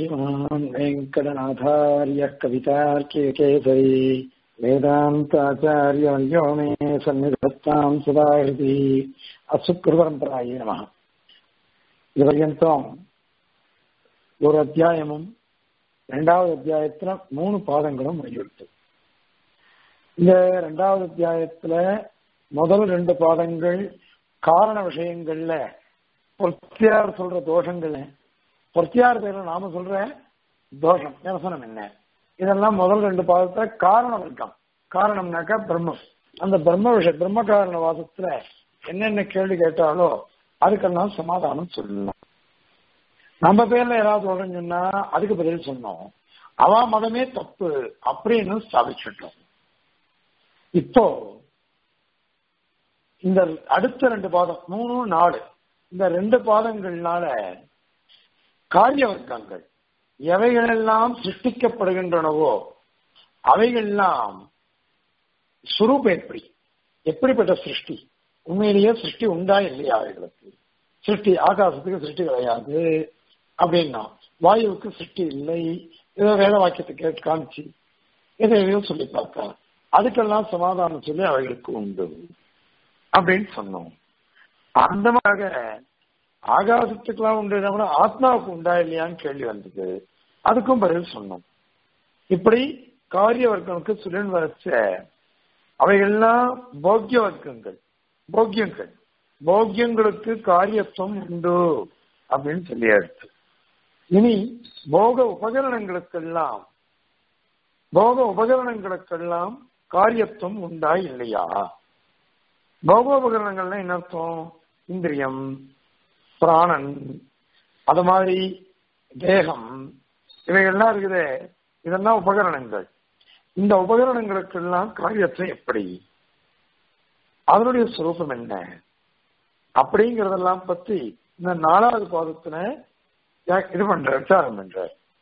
श्रीमान् वेङ्कटनाथार्यः कवितार्किकेसरी वेदान्ताचार्यवर्यो मे सन्निधत्ताम् सदाहृति அசுக்கிருபரம்பராயே நம இது பர்யந்தம் ஒரு அத்தியாயமும் ரெண்டாவது அத்தியாயத்துல மூணு பாதங்களும் முடிஞ்சுடுத்து இந்த ரெண்டாவது அத்தியாயத்துல முதல் ரெண்டு பாதங்கள் காரண விஷயங்கள்ல பொத்தியார் சொல்ற தோஷங்கள் பொத்தியார் பேர்ல நாம சொல்ற தோஷம் நிரசனம் என்ன இதெல்லாம் முதல் ரெண்டு பாதத்துல காரணம் இருக்கான் காரணம்னாக்கா பிரம்மம் அந்த பிரம்ம விஷயம் பிரம்ம காரண வாதத்துல என்னென்ன கேள்வி கேட்டாலோ அதுக்கெல்லாம் சமாதானம் சொல்லலாம் நம்ம பேர்ல ஏதாவது சொல்றேன்னு சொன்னா அதுக்கு பதில் சொன்னோம் அவ மதமே தப்பு அப்படின்னு ஸ்தாபிச்சுட்டோம் இப்போ இந்த அடுத்த ரெண்டு பாதம் மூணு நாலு இந்த ரெண்டு பாதங்கள்னால காரிய வர்க்கங்கள் எவைகளெல்லாம் சிருஷ்டிக்கப்படுகின்றனவோ அவைகள்லாம் சுரூபம் எப்படி எப்படிப்பட்ட சிருஷ்டி உண்மையிலேயே சிருஷ்டி உண்டா இல்லையா அவைகளுக்கு சிருஷ்டி ஆகாசத்துக்கு சிருஷ்டி கிடையாது அப்படின்னா வாயுவுக்கு சிருஷ்டி இல்லை ஏதோ வேத வாக்கியத்தை கேட்டு காமிச்சு எதையோ சொல்லி பார்த்தா அதுக்கெல்லாம் சமாதானம் சொல்லி அவைகளுக்கு உண்டு அப்படின்னு சொன்னோம் அந்த மாதிரி ஆகாசத்துக்கெல்லாம் உண்டு கூட ஆத்மாவுக்கு உண்டா இல்லையான்னு கேள்வி வந்தது அதுக்கும் பதில் சொன்னோம் இப்படி காரிய வர்க்கனுக்கு சுழன் வச்ச அவைகள்லாம் போக்கிய வர்க்கங்கள் போக்கியங்கள் போக்கியங்களுக்கு காரியத்துவம் உண்டு அப்படின்னு சொல்லியாச்சு இனி போக உபகரணங்களுக்கெல்லாம் போக உபகரணங்களுக்கெல்லாம் காரியத்துவம் உண்டா இல்லையா போக உபகரணங்கள்னா என்ன அர்த்தம் இந்திரியம் பிராணன் அது மாதிரி தேகம் இவைகள்லாம் இருக்குது இதெல்லாம் உபகரணங்கள் இந்த உபகரணங்களுக்கெல்லாம் காரியத்தை எப்படி அதனுடைய சுரூபம் என்ன அப்படிங்கறதெல்லாம் பத்தி இந்த நாலாவது பாதத்துல இது பண்ற விசாரம் பண்ற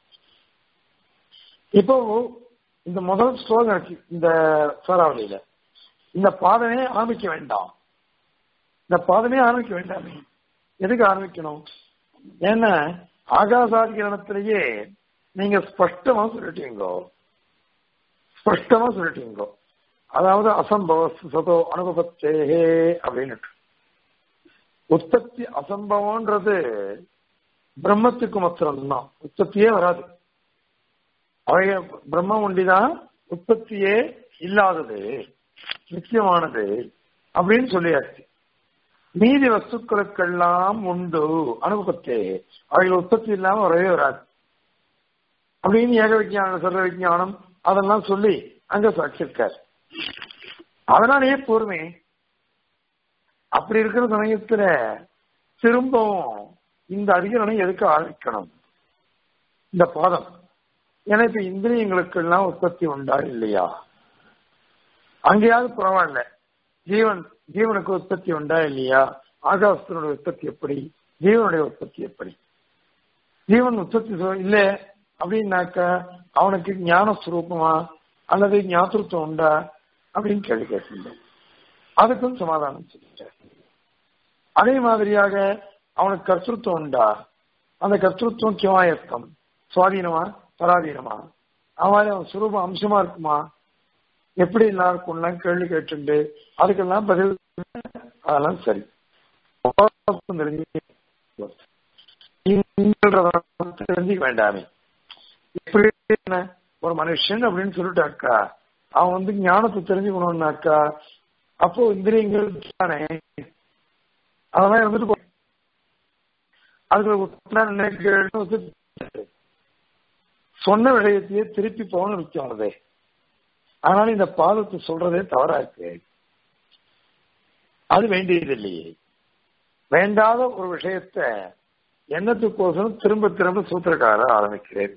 இப்போ இந்த முதல் ஸ்லோகம் இருக்கு இந்த சூறாவளியில இந்த பாதமே ஆரம்பிக்க வேண்டாம் இந்த பாதமே ஆரம்பிக்க வேண்டாமே எதுக்கு ஆரம்பிக்கணும் ஏன்னா ஆகாசாதி கிரணத்திலேயே நீங்க ஸ்பஷ்டமா சொல்லிட்டீங்கோ ஸ்பஷ்டமா சொல்லிட்டீங்கோ அதாவது அசம்பவ சதோ அனுபவத்தேகே அப்படின்னு உற்பத்தி அசம்பவம்ன்றது பிரம்மத்துக்கு மாத்திரம்தான் உற்பத்தியே வராது அவைய பிரம்மம் ஒண்டிதான் உற்பத்தியே இல்லாதது நிச்சயமானது அப்படின்னு சொல்லியாச்சு மீதி வஸ்துக்களுக்கெல்லாம் உண்டு அனுபவத்தே அவைகள் உற்பத்தி இல்லாம வரவே வராது அப்படின்னு ஏக விஜயானம் சர்வ விஜயானம் அதெல்லாம் சொல்லி அங்க சாட்சிருக்கார் அதனாலேயே போருமே அப்படி இருக்கிற சமயத்துல திரும்பவும் இந்த அதிகரணை எதுக்கு ஆரம்பிக்கணும் இந்த பாதம் ஏன்னா இப்ப இந்திரியங்களுக்கெல்லாம் உற்பத்தி உண்டா இல்லையா அங்கேயாவது பரவாயில்ல ஜீவன் ஜீவனுக்கு உற்பத்தி உண்டா இல்லையா ஆகாசத்தினுடைய உற்பத்தி எப்படி ஜீவனுடைய உற்பத்தி எப்படி ஜீவன் உற்பத்தி இல்ல அப்படின்னாக்க அவனுக்கு ஞான சுரூபமா அல்லது ஞாபகத்துவம் உண்டா அப்படின்னு கேள்வி கேட்டிருந்தோம் அதுக்கும் சமாதானம் சொல்லிட்டார் அதே மாதிரியாக அவனுக்கு கர்த்தத்துவம் உண்டா அந்த கர்த்தத்துவம் கிவாயத்தம் சுவாதீனமா பராதீனமா அவன் அவன் சுரூபம் அம்சமா இருக்குமா எப்படி எல்லாம் இருக்கும்லாம் கேள்வி கேட்டுண்டு அதுக்கெல்லாம் பதில் அதெல்லாம் சரி தெரிஞ்சுக்க வேண்டாமே எப்படி என்ன ஒரு மனுஷன் அப்படின்னு சொல்லிட்டாக்கா அவன் வந்து ஞானத்தை தெரிஞ்சுக்கணும்னாக்கா அப்போ இந்திரியங்கள் தானே அதெல்லாம் இருந்துட்டு அதுக்கு சொன்ன விஷயத்தையே திருப்பி போன முக்கியமானதே அதனால இந்த பாதத்தை சொல்றதே தவறா இருக்கு அது வேண்டியது இல்லையே வேண்டாத ஒரு விஷயத்த எண்ணத்துக்கோசரம் திரும்ப திரும்ப சூத்திரக்கார ஆரம்பிக்கிறேன்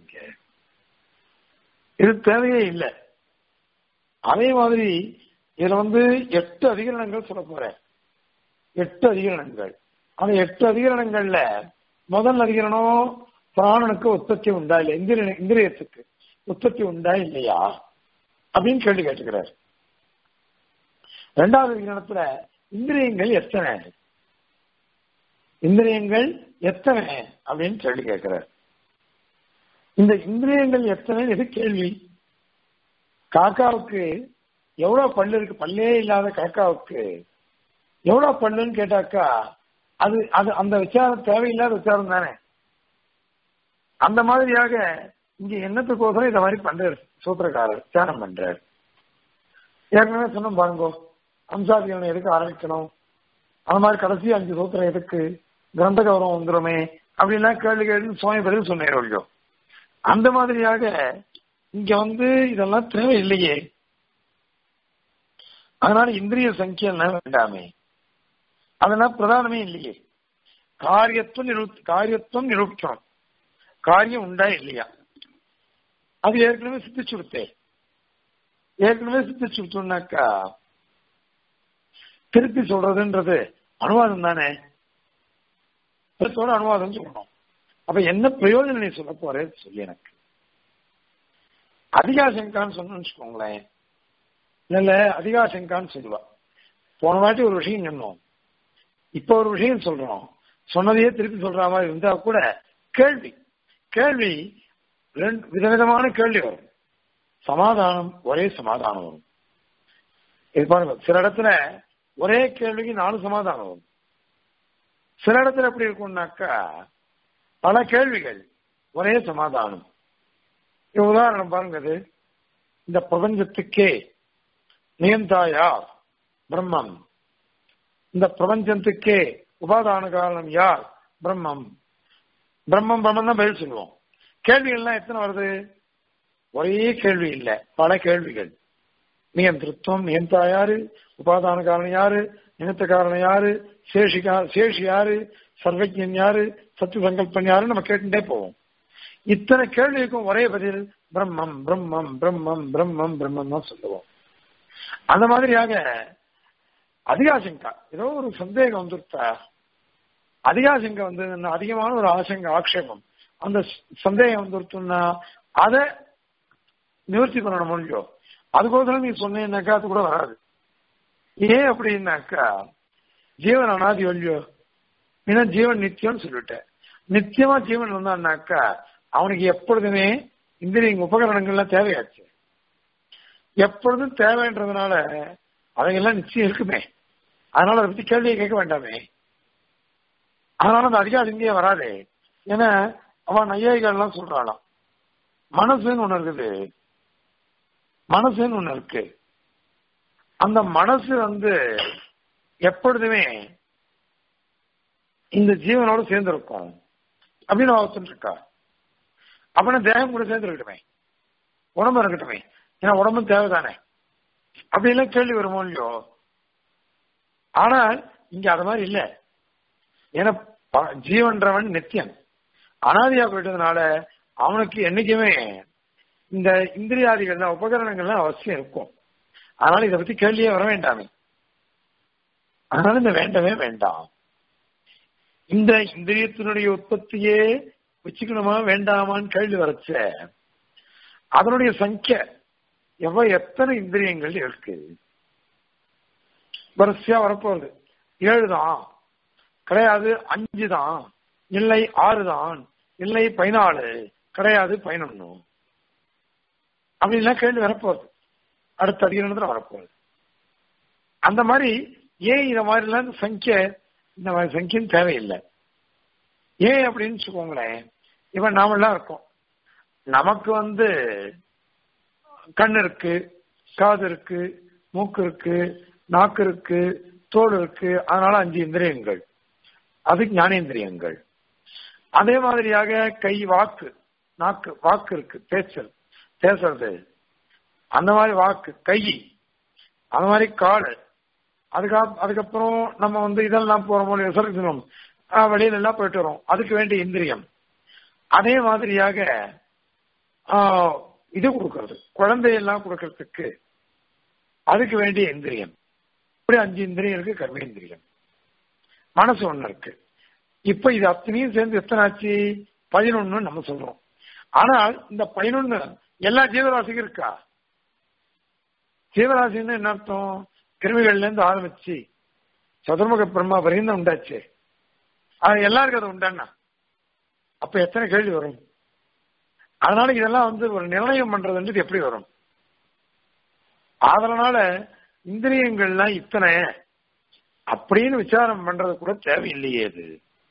இது தேவையே இல்லை அதே மாதிரி இதுல வந்து எட்டு அதிகரணங்கள் சொல்ல போறேன் எட்டு அதிகரணங்கள் அந்த எட்டு அதிகரணங்கள்ல முதல் அதிகரணம் பிராணனுக்கு உற்பத்தி உண்டா இல்லை இந்திரிய இந்திரியத்துக்கு உற்பத்தி உண்டா இல்லையா அப்படின்னு கேள்வி கேட்டுக்கிறார் ரெண்டாவது அதிகரணத்துல இந்திரியங்கள் எத்தனை இந்திரியங்கள் எத்தனை அப்படின்னு கேள்வி கேட்கிறார் இந்த இந்திரியங்கள் எத்தனை இது கேள்வி காக்காவுக்கு எவ்வளவு பல்லு இருக்கு பல்லே இல்லாத காக்காவுக்கு எவ்வளவு பல்லுன்னு கேட்டாக்கா அது அது அந்த விசாரம் தேவையில்லாத விசாரம் தானே அந்த மாதிரியாக இங்க என்னத்துக்கோசரம் இந்த மாதிரி பண்றாரு சூத்திரக்காரர் தியானம் பண்றாரு ஏற்கனவே சொன்னோம் பாருங்க அம்சாதிகளை எதுக்கு ஆரம்பிக்கணும் அந்த மாதிரி கடைசி அஞ்சு சூத்திரம் எதுக்கு கிரந்த கௌரவம் வந்துருமே அப்படின்லாம் கேள்வி கேள்வி சுவாமி பதில் சொன்னேன் இல்லையோ அந்த மாதிரியாக இங்க வந்து இதெல்லாம் தேவையில்லையே அதனால இந்திரிய சங்கியம் வேண்டாமே அதெல்லாம் பிரதானமே இல்லையே காரியத்துவம் நிரூ காரியத்துவம் நிரூபிக்கணும் காரியம் உண்டா இல்லையா அது ஏற்கனவே சித்திச்சு கொடுத்தே ஏற்கனவே சித்திச்சு கொடுத்தோம்னாக்கா திருப்பி சொல்றதுன்றது அனுவாதம் தானே அனுவாதம் சொல்லணும் அப்ப என்ன பிரயோஜனம் நீ சொல்ல போறே சொல்லி எனக்கு அதிகாசங்கான்னு சொன்னு வச்சுக்கோங்களேன் இல்ல இல்ல அதிகாசங்கான்னு சொல்லுவா போன வாட்டி ஒரு விஷயம் சொன்னோம் இப்ப ஒரு விஷயம் சொல்றோம் சொன்னதையே திருப்பி சொல்ற மாதிரி இருந்தா கூட கேள்வி கேள்வி ரெண்டு விதவிதமான கேள்வி வரும் சமாதானம் ஒரே சமாதானம் வரும் இது பாருங்க சில இடத்துல ஒரே கேள்விக்கு நாலு சமாதானம் வரும் சில இடத்துல எப்படி இருக்கும்னாக்கா பல கேள்விகள் ஒரே சமாதானம் உதாரணம் பாருங்க அது இந்த பிரபஞ்சத்துக்கே நியந்தாயா பிரம்மம் இந்த பிரபஞ்சத்துக்கே உபாதான காரணம் யார் பிரம்மம் பிரம்மம் பிரம்மம் தான் பதில் சொல்லுவோம் கேள்விகள்லாம் எத்தனை வருது ஒரே கேள்வி இல்ல பல கேள்விகள் நியந்திருத்தம் நியந்தா யாரு உபாதான காரணம் யாரு நிமித்த காரணம் யாரு சேஷிகா சேஷி யாரு சர்வஜன் யாரு சத்து சங்கல்பன் யாருன்னு நம்ம கேட்டுட்டே போவோம் இத்தனை கேள்விக்கும் ஒரே பதில் பிரம்மம் பிரம்மம் பிரம்மம் பிரம்மம் பிரம்மம் தான் சொல்லுவோம் அந்த மாதிரியாக அதிகாசங்கா ஏதோ ஒரு சந்தேகம் வந்துருத்தா அதிகாசங்க வந்து அதிகமான ஒரு ஆசங்க ஆக்ஷேபம் அந்த சந்தேகம் வந்துருத்துன்னா அதை நிவர்த்தி பண்ணணும் முடியும் அதுக்கோசரம் நீ சொன்னீங்கன்னாக்கா அது கூட வராது ஏன் அப்படின்னாக்கா ஜீவன் அனாதி வழியோ ஏன்னா ஜீவன் நித்தியம்னு சொல்லிட்டேன் நித்தியமா ஜீவன் வந்தான்னாக்கா அவனுக்கு எப்பொழுதுமே இந்திரிய உபகரணங்கள்லாம் தேவையாச்சு எப்பொழுதும் தேவைன்றதுனால அவையெல்லாம் நிச்சயம் இருக்குமே அதனால அதை பத்தி கேள்வியை கேட்க வேண்டாமே அதனால அந்த அதிகாரம் இங்கேயே வராதே ஏன்னா அவன் நையாயிகள்லாம் சொல்றாளாம் மனசுன்னு ஒண்ணு இருக்குது மனசுன்னு ஒண்ணு இருக்கு அந்த மனசு வந்து எப்பொழுதுமே இந்த ஜீவனோட சேர்ந்திருக்கும் அப்படின்னு அவசரம் இருக்கா அப்படின்னா தேகம் கூட சேர்ந்து இருக்கட்டுமே உடம்பு இருக்கட்டுமே ஏன்னா உடம்பும் தேவைதானே அப்படிலாம் கேள்வி வருமோ இல்லையோ ஆனால் இங்க அது மாதிரி இல்ல ஏன்னா ஜீவன்றவன் நித்தியன் அனாதியா போயிட்டதுனால அவனுக்கு என்னைக்குமே இந்த இந்திரியாதிகள்லாம் உபகரணங்கள்லாம் அவசியம் இருக்கும் அதனால இதை பத்தி கேள்வியே வர வேண்டாமே அதனால இந்த வேண்டவே வேண்டாம் இந்த இந்திரியத்தினுடைய உற்பத்தியே வச்சுக்கணுமா வேண்டாமான்னு கேள்வி வரச்ச அதனுடைய சங்கிய எவ்வளவு எத்தனை இந்திரியங்கள் இருக்கு வரிசையா வரப்போகுது ஏழு தான் கிடையாது அஞ்சு தான் இல்லை ஆறு தான் இல்லை பதினாலு கிடையாது பதினொன்னு அப்படின்லாம் கேள்வி வரப்போகுது அடுத்த அதிகாரத்துல வரப்போகுது அந்த மாதிரி ஏன் இந்த மாதிரிலாம் சங்கிய இந்த மாதிரி சங்கியம் தேவையில்லை ஏன் அப்படின்னு வச்சுக்கோங்களேன் இவன் நாமெல்லாம் இருக்கோம் நமக்கு வந்து கண் இருக்கு காது இருக்கு மூக்கு இருக்கு நாக்கு இருக்கு தோல் இருக்கு அதனால அஞ்சு இந்திரியங்கள் அது ஞானேந்திரியங்கள் அதே மாதிரியாக கை வாக்கு நாக்கு வாக்கு இருக்கு பேச்சல் பேசுறது அந்த மாதிரி வாக்கு கை அந்த மாதிரி காடு அதுக்கா அதுக்கப்புறம் நம்ம வந்து இதெல்லாம் போறோமோ விசர்ஜனம் வெளியில எல்லாம் போயிட்டு வரோம் அதுக்கு வேண்டிய இந்திரியம் அதே மாதிரியாக இது கொடுக்கறது குழந்தையெல்லாம் கொடுக்கறதுக்கு அதுக்கு வேண்டிய இந்திரியம் இப்படி அஞ்சு இந்திரியம் இருக்கு கர்மேந்திரியம் மனசு ஒண்ணு இருக்கு இப்ப இது அத்தனையும் சேர்ந்து எத்தனை ஆச்சு பதினொன்னு நம்ம சொல்றோம் ஆனால் இந்த பதினொன்னு எல்லா ஜீவராசிக்கும் இருக்கா ஜீவராசின்னு என்ன அர்த்தம் கிருமிகள்ல இருந்து ஆரம்பிச்சு சதுர்முக பிரம்மா வரையும் உண்டாச்சு அது எல்லாருக்கும் அது உண்டாண்ணா அப்ப எத்தனை கேள்வி வரும் அதனால இதெல்லாம் வந்து ஒரு நிர்ணயம் பண்றதுன்றது எப்படி வரும் அதனால இந்திரியங்கள்லாம் இத்தனை அப்படின்னு விசாரம் பண்றது கூட தேவையில்லையே அது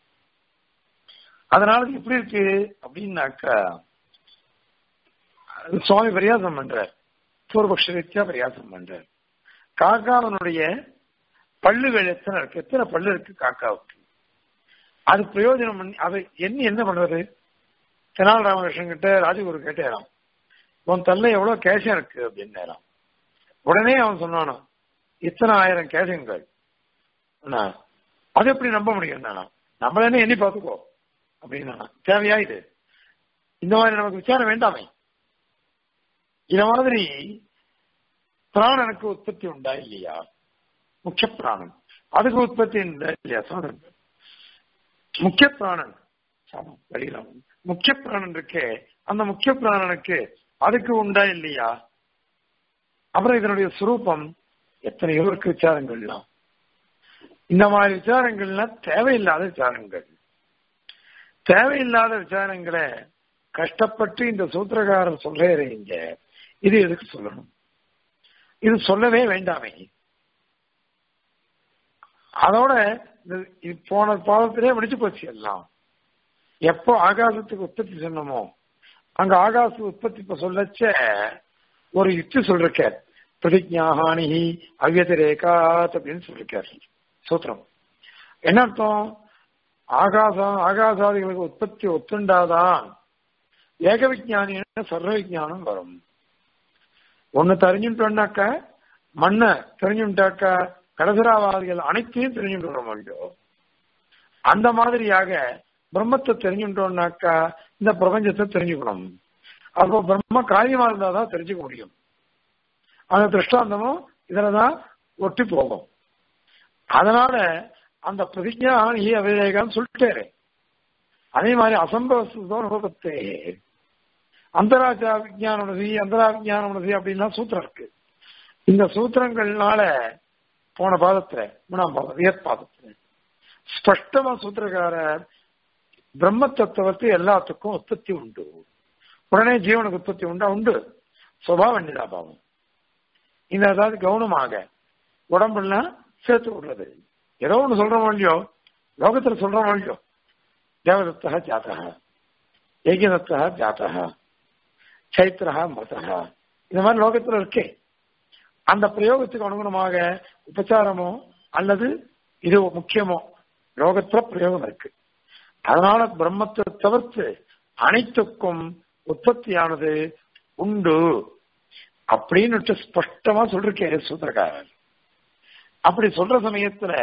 அதனால இது எப்படி இருக்கு அப்படின்னாக்கா சுவாமி பரியாசம் பண்றார் பூர்வபக்ஷ ரீதியா பரியாசம் பண்றார் காக்காவனுடைய பல்லுகள் எத்தனை இருக்கு எத்தனை பல்லு இருக்கு காக்காவுக்கு அது பிரயோஜனம் பண்ணி அதை என்ன என்ன பண்றது தெனால் ராமகிருஷ்ணன் கிட்ட ராஜகுரு கேட்டேராம் உன் தள்ள எவ்வளவு கேஷம் இருக்கு அப்படின்னாராம் உடனே அவன் சொன்னானோ இத்தனை ஆயிரம் கேஷங்கள் அது எப்படி நம்ப முடியும் நானா நம்மள என்ன எண்ணி பார்த்துக்கோ அப்படின்னா தேவையா இது இந்த மாதிரி நமக்கு விசாரம் வேண்டாமே இந்த மாதிரி பிராணனுக்கு உற்பத்தி உண்டா இல்லையா முக்கிய பிராணன் அதுக்கு உற்பத்தி உண்டா இல்லையா சாதன் முக்கிய பிராணன் வழியிலாம் முக்கிய பிராணன் இருக்கே அந்த முக்கிய பிராணனுக்கு அதுக்கு உண்டா இல்லையா அப்புறம் இதனுடைய சுரூபம் எத்தனையோ இருக்கு விசாரங்கள்லாம் இந்த மாதிரி விசாரங்கள்லாம் தேவையில்லாத விசாரங்கள் தேவையில்லாத விசாரங்களை கஷ்டப்பட்டு இந்த சூத்திரகாரர் சொல்றேன் இங்க இது எதுக்கு சொல்லணும் இது சொல்லவே வேண்டாமே அதோட போன பாதத்திலே முடிச்சு போச்சு எல்லாம் எப்போ ஆகாசத்துக்கு உற்பத்தி சொன்னமோ அங்க ஆகாச உற்பத்தி இப்ப சொல்லச்ச ஒரு யுக்தி சொல்லிருக்க பிரதிஜாஹானி அவ்யதிரேகாத் அப்படின்னு சொல்லிருக்காரு சூத்திரம் என்ன அர்த்தம் ஆகாசம் ஆகாசாதிகளுக்கு உற்பத்தி ஒத்துண்டாதான் ஏக விஜானின்னு சர்வ விஜானம் வரும் ஒன்னு தெரிஞ்சுட்டோம்னாக்க மண்ணை தெரிஞ்சுட்டாக்கா கடசராவாதிகள் அனைத்தையும் தெரிஞ்சுட்டு வர முடியும் அந்த மாதிரியாக பிரம்மத்தை தெரிஞ்சுட்டோம்னாக்கா இந்த பிரபஞ்சத்தை தெரிஞ்சுக்கணும் அப்போ பிரம்ம காரியமா இருந்தாதான் தெரிஞ்சுக்க முடியும் அந்த திருஷ்டாந்தமும் இதுலதான் ஒட்டி போகும் அதனால அந்த பிரதிஜா நீ அவிவேகம் சொல்லிட்டேரு அதே மாதிரி அசம்பவத்தோ அனுபவத்தே அந்தராஜா விஜயானமனசி அந்தரா விஜயானமனசி அப்படின்லாம் சூத்திரம் இருக்கு இந்த சூத்திரங்கள்னால போன பாதத்துல மூணாம் பாதம் வியத் பாதத்துல ஸ்பஷ்டமா சூத்திரக்காரர் பிரம்ம தத்துவத்து எல்லாத்துக்கும் உற்பத்தி உண்டு உடனே ஜீவனுக்கு உற்பத்தி உண்டா உண்டு சுபாவ நிதாபாவம் இந்த அதாவது கவனமாக உடம்புலாம் சேர்த்து விடுறது ஏதோ ஒண்ணு சொல்றோம் இல்லையோ லோகத்துல சொல்றோம் இல்லையோ தேவதத்தா ஜாத்தா ஏகிதத்தா ஜாத்தா சைத்திரா மதா இந்த மாதிரி லோகத்துல இருக்கே அந்த பிரயோகத்துக்கு அனுகுணமாக உபச்சாரமோ அல்லது இது முக்கியமோ லோகத்துல பிரயோகம் இருக்கு அதனால பிரம்மத்தை தவிர்த்து அனைத்துக்கும் உற்பத்தியானது உண்டு அப்படின்னு ஸ்பஷ்டமா சொல்லிருக்கே சூத்திரக்காரர் அப்படி சொல்ற சமயத்துல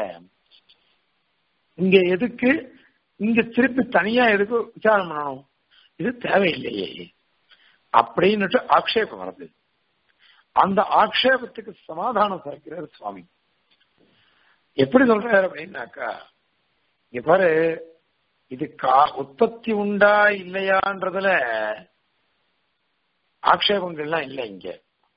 இங்க எதுக்கு இங்க திருப்பி தனியா எதுக்கு விசாரம் பண்ணணும் இது தேவையில்லையே அப்படின்னுட்டு ஆக்ஷேபம் வருது அந்த ஆக்ஷேபத்துக்கு சமாதானம் சேர்க்கிறார் சுவாமி எப்படி சொல்றாரு அப்படின்னாக்கா இங்க பாரு இது கா உற்பத்தி உண்டா இல்லையான்றதுல ஆக்ஷேபங்கள்லாம் இல்லை இங்க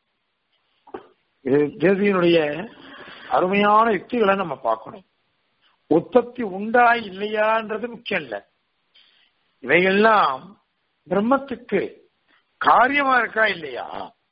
இது தேசியனுடைய அருமையான யுக்திகளை நம்ம பார்க்கணும் உற்பத்தி உண்டா இல்லையான்றது முக்கியம் இல்ல இவைகள்லாம் பிரம்மத்துக்கு காரியமா இருக்கா இல்லையா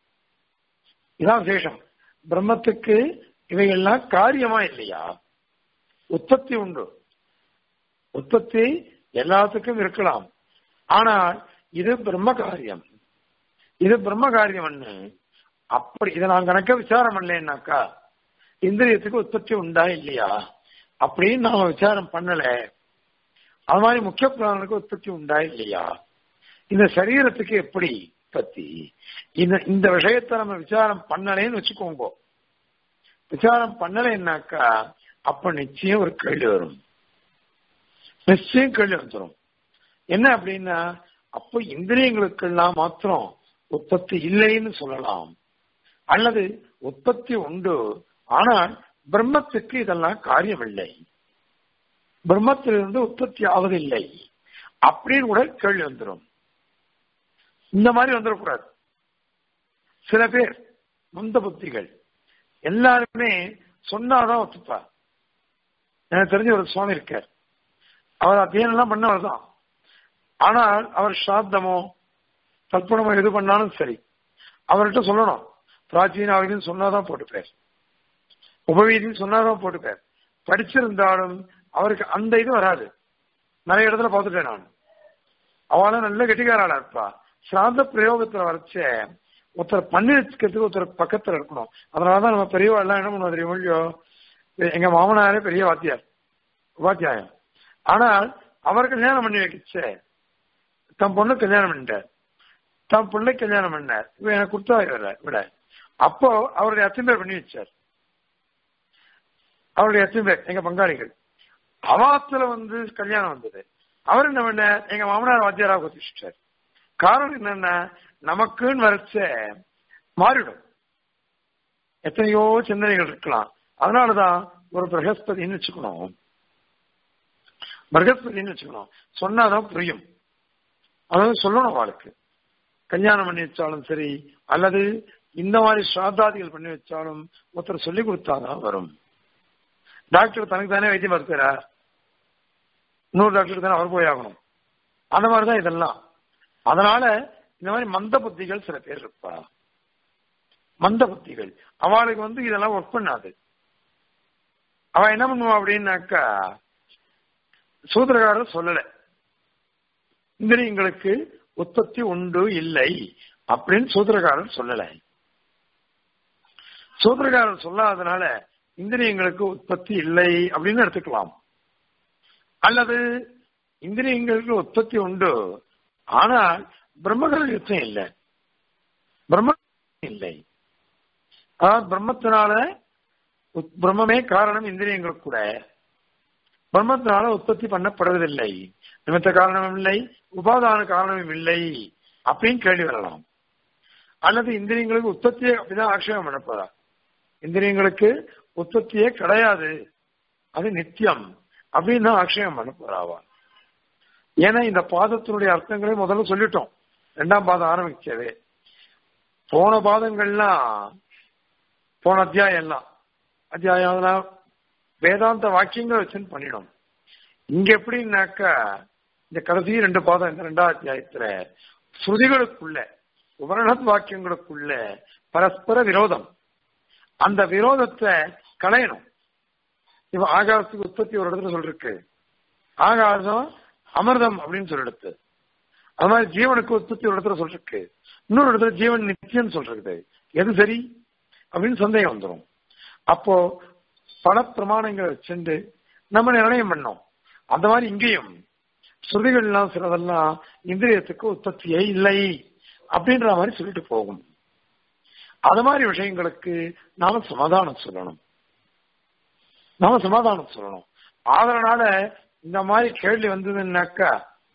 இதான் விசேஷம் பிரம்மத்துக்கு இவைகள்லாம் காரியமா இல்லையா உற்பத்தி உண்டு உற்பத்தி எல்லாத்துக்கும் இருக்கலாம் ஆனால் இது பிரம்ம காரியம் இது பிரம்ம காரியம் அப்படி இதை நான் கணக்க விசாரம் பண்ணலன்னாக்கா இந்திரியத்துக்கு உற்பத்தி உண்டா இல்லையா அப்படின்னு நாம விசாரம் பண்ணல அது மாதிரி முக்கிய பிராணனுக்கு உற்பத்தி உண்டா இல்லையா இந்த சரீரத்துக்கு எப்படி உற்பத்தி இந்த இந்த விஷயத்த நம்ம விசாரம் பண்ணலேன்னு வச்சுக்கோங்க விசாரம் பண்ணலைன்னாக்கா அப்ப நிச்சயம் ஒரு கேள்வி வரும் நிச்சயம் கேள்வி வந்துடும் என்ன அப்படின்னா அப்போ இந்திரியங்களுக்கெல்லாம் மாத்திரம் உற்பத்தி இல்லைன்னு சொல்லலாம் அல்லது உற்பத்தி உண்டு ஆனால் பிரம்மத்துக்கு இதெல்லாம் காரியம் இல்லை பிரம்மத்திலிருந்து உற்பத்தி ஆவதில்லை அப்படின்னு கூட கேள்வி வந்துடும் இந்த மாதிரி வந்துடக்கூடாது சில பேர் மந்த புத்திகள் எல்லாருமே சொன்னாதான் ஒத்துப்பா எனக்கு தெரிஞ்ச ஒரு சுவாமி இருக்கார் அவர் அத்தியனம் எல்லாம் பண்ணவர் தான் ஆனால் அவர் சாத்தமோ தர்ப்பணமா எது பண்ணாலும் சரி அவர்கிட்ட சொல்லணும் பிராச்சீன ஆவிதின்னு சொன்னாதான் போட்டுப்பார் உபவீதின்னு சொன்னாதான் போட்டுப்பார் படிச்சிருந்தாலும் அவருக்கு அந்த இது வராது நிறைய இடத்துல பார்த்துட்டேன் நான் அவளும் நல்ல கெட்டிக்காராளா இருப்பா சிராந்த பிரயோகத்துல வரைச்ச ஒருத்தர் பண்ணி வச்சுக்கிறதுக்கு ஒருத்தர் பக்கத்துல இருக்கணும் அதனாலதான் நம்ம பெரியவா எல்லாம் என்ன பண்ணுவோம் தெரியும் இல்லையோ எங்க மாமனாரே பெரிய வாத்தியார் உபாத்தியாயம் ஆனால் அவர் கல்யாணம் பண்ணி வைக்கச்சே தன் பொண்ணு கல்யாணம் பண்ணிட்டார் தன் பிள்ளை கல்யாணம் பண்ணார் இவ எனக்கு கொடுத்தா இவர விட அப்போ அவருடைய அத்தனை பேர் பண்ணி வச்சார் அவருடைய அத்தனை பேர் எங்க பங்காளிகள் அவாத்துல வந்து கல்யாணம் வந்தது அவர் என்ன பண்ண எங்க மாமனார் வாத்தியாராக குதிச்சிட்டார் காரணம் என்னன்னா நமக்குன்னு வரைச்ச மாறிடும் எத்தனையோ சிந்தனைகள் இருக்கலாம் அதனாலதான் ஒரு பிரகஸ்பதின்னு வச்சுக்கணும் பிரகஸ்பதின்னு வச்சுக்கணும் சொன்னாதான் புரியும் அதாவது சொல்லணும் அவளுக்கு கல்யாணம் பண்ணி வச்சாலும் சரி அல்லது இந்த மாதிரி ஸ்ராத்தாதிகள் பண்ணி வச்சாலும் ஒருத்தர் சொல்லி கொடுத்தாதான் வரும் டாக்டர் தனக்கு தானே வைத்தியம் பார்த்துறா இன்னொரு டாக்டர் தானே அவர் போய் ஆகணும் அந்த மாதிரிதான் இதெல்லாம் அதனால இந்த மாதிரி மந்த புத்திகள் சில பேர் இருப்பா மந்த புத்திகள் அவளுக்கு வந்து இதெல்லாம் ஒர்க் பண்ணாது அவ என்ன பண்ணுவா அப்படின்னாக்கா சூத்திரகாரர் சொல்லல இந்திரியங்களுக்கு உற்பத்தி உண்டு இல்லை அப்படின்னு சூத்திரகாரர் சொல்லல சூத்திரகாரர் சொல்லாதனால இந்திரியங்களுக்கு உற்பத்தி இல்லை அப்படின்னு எடுத்துக்கலாம் அல்லது இந்திரியங்களுக்கு உற்பத்தி உண்டு ஆனால் பிரம்மகள் யுத்தம் இல்லை பிரம்ம இல்லை அதாவது பிரம்மத்தினால பிரம்மமே காரணம் இந்திரியங்களுக்கு கூட பிரம்மத்தினால உற்பத்தி பண்ணப்படுவதில்லை நிமித்த காரணமும் இல்லை உபாதான காரணமும் இல்லை அப்படின்னு கேள்வி வரலாம் அல்லது இந்திரியங்களுக்கு உற்பத்தியே அப்படிதான் ஆட்சேபம் பண்ண போறா இந்திரியங்களுக்கு உற்பத்தியே கிடையாது அது நித்தியம் அப்படின்னு தான் ஆட்சேபம் பண்ண போறாவா ஏன்னா இந்த பாதத்தினுடைய அர்த்தங்களை முதல்ல சொல்லிட்டோம் ரெண்டாம் பாதம் ஆரம்பிச்சவே போன பாதங்கள்லாம் போன அத்தியாயம் எல்லாம் அத்தியாயம் அதெல்லாம் வேதாந்த வாக்கியங்களை வச்சுன்னு பண்ணிடும் இங்க எப்படின்னாக்கா இந்த கடைசி ரெண்டு பாதம் இந்த ரெண்டாவது அத்தியாயத்துல ஸ்ருதிகளுக்குள்ள உபரணத் வாக்கியங்களுக்குள்ள பரஸ்பர விரோதம் அந்த விரோதத்தை களையணும் இப்ப ஆகாசத்துக்கு உற்பத்தி ஒரு இடத்துல சொல்லிருக்கு ஆகாசம் அமிர்தம் அப்படின்னு சொல்லிடுது அது மாதிரி ஜீவனுக்கு உற்பத்தி ஒரு இடத்துல சொல்லிருக்கு இன்னொரு இடத்துல ஜீவன் நித்தியம் சொல்றது எது சரி அப்படின்னு சந்தேகம் வந்துடும் அப்போ பல பிரமாணங்களை வச்சுண்டு நம்ம நிர்ணயம் பண்ணோம் அந்த மாதிரி இங்கேயும் ஸ்ருதிகள்லாம் சிலதெல்லாம் இந்திரியத்துக்கு உற்பத்தியே இல்லை அப்படின்ற மாதிரி சொல்லிட்டு போகும் அது மாதிரி விஷயங்களுக்கு நாம சமாதானம் சொல்லணும் நாம சமாதானம் சொல்லணும் அதனால இந்த மாதிரி கேள்வி வந்ததுன்னாக்கா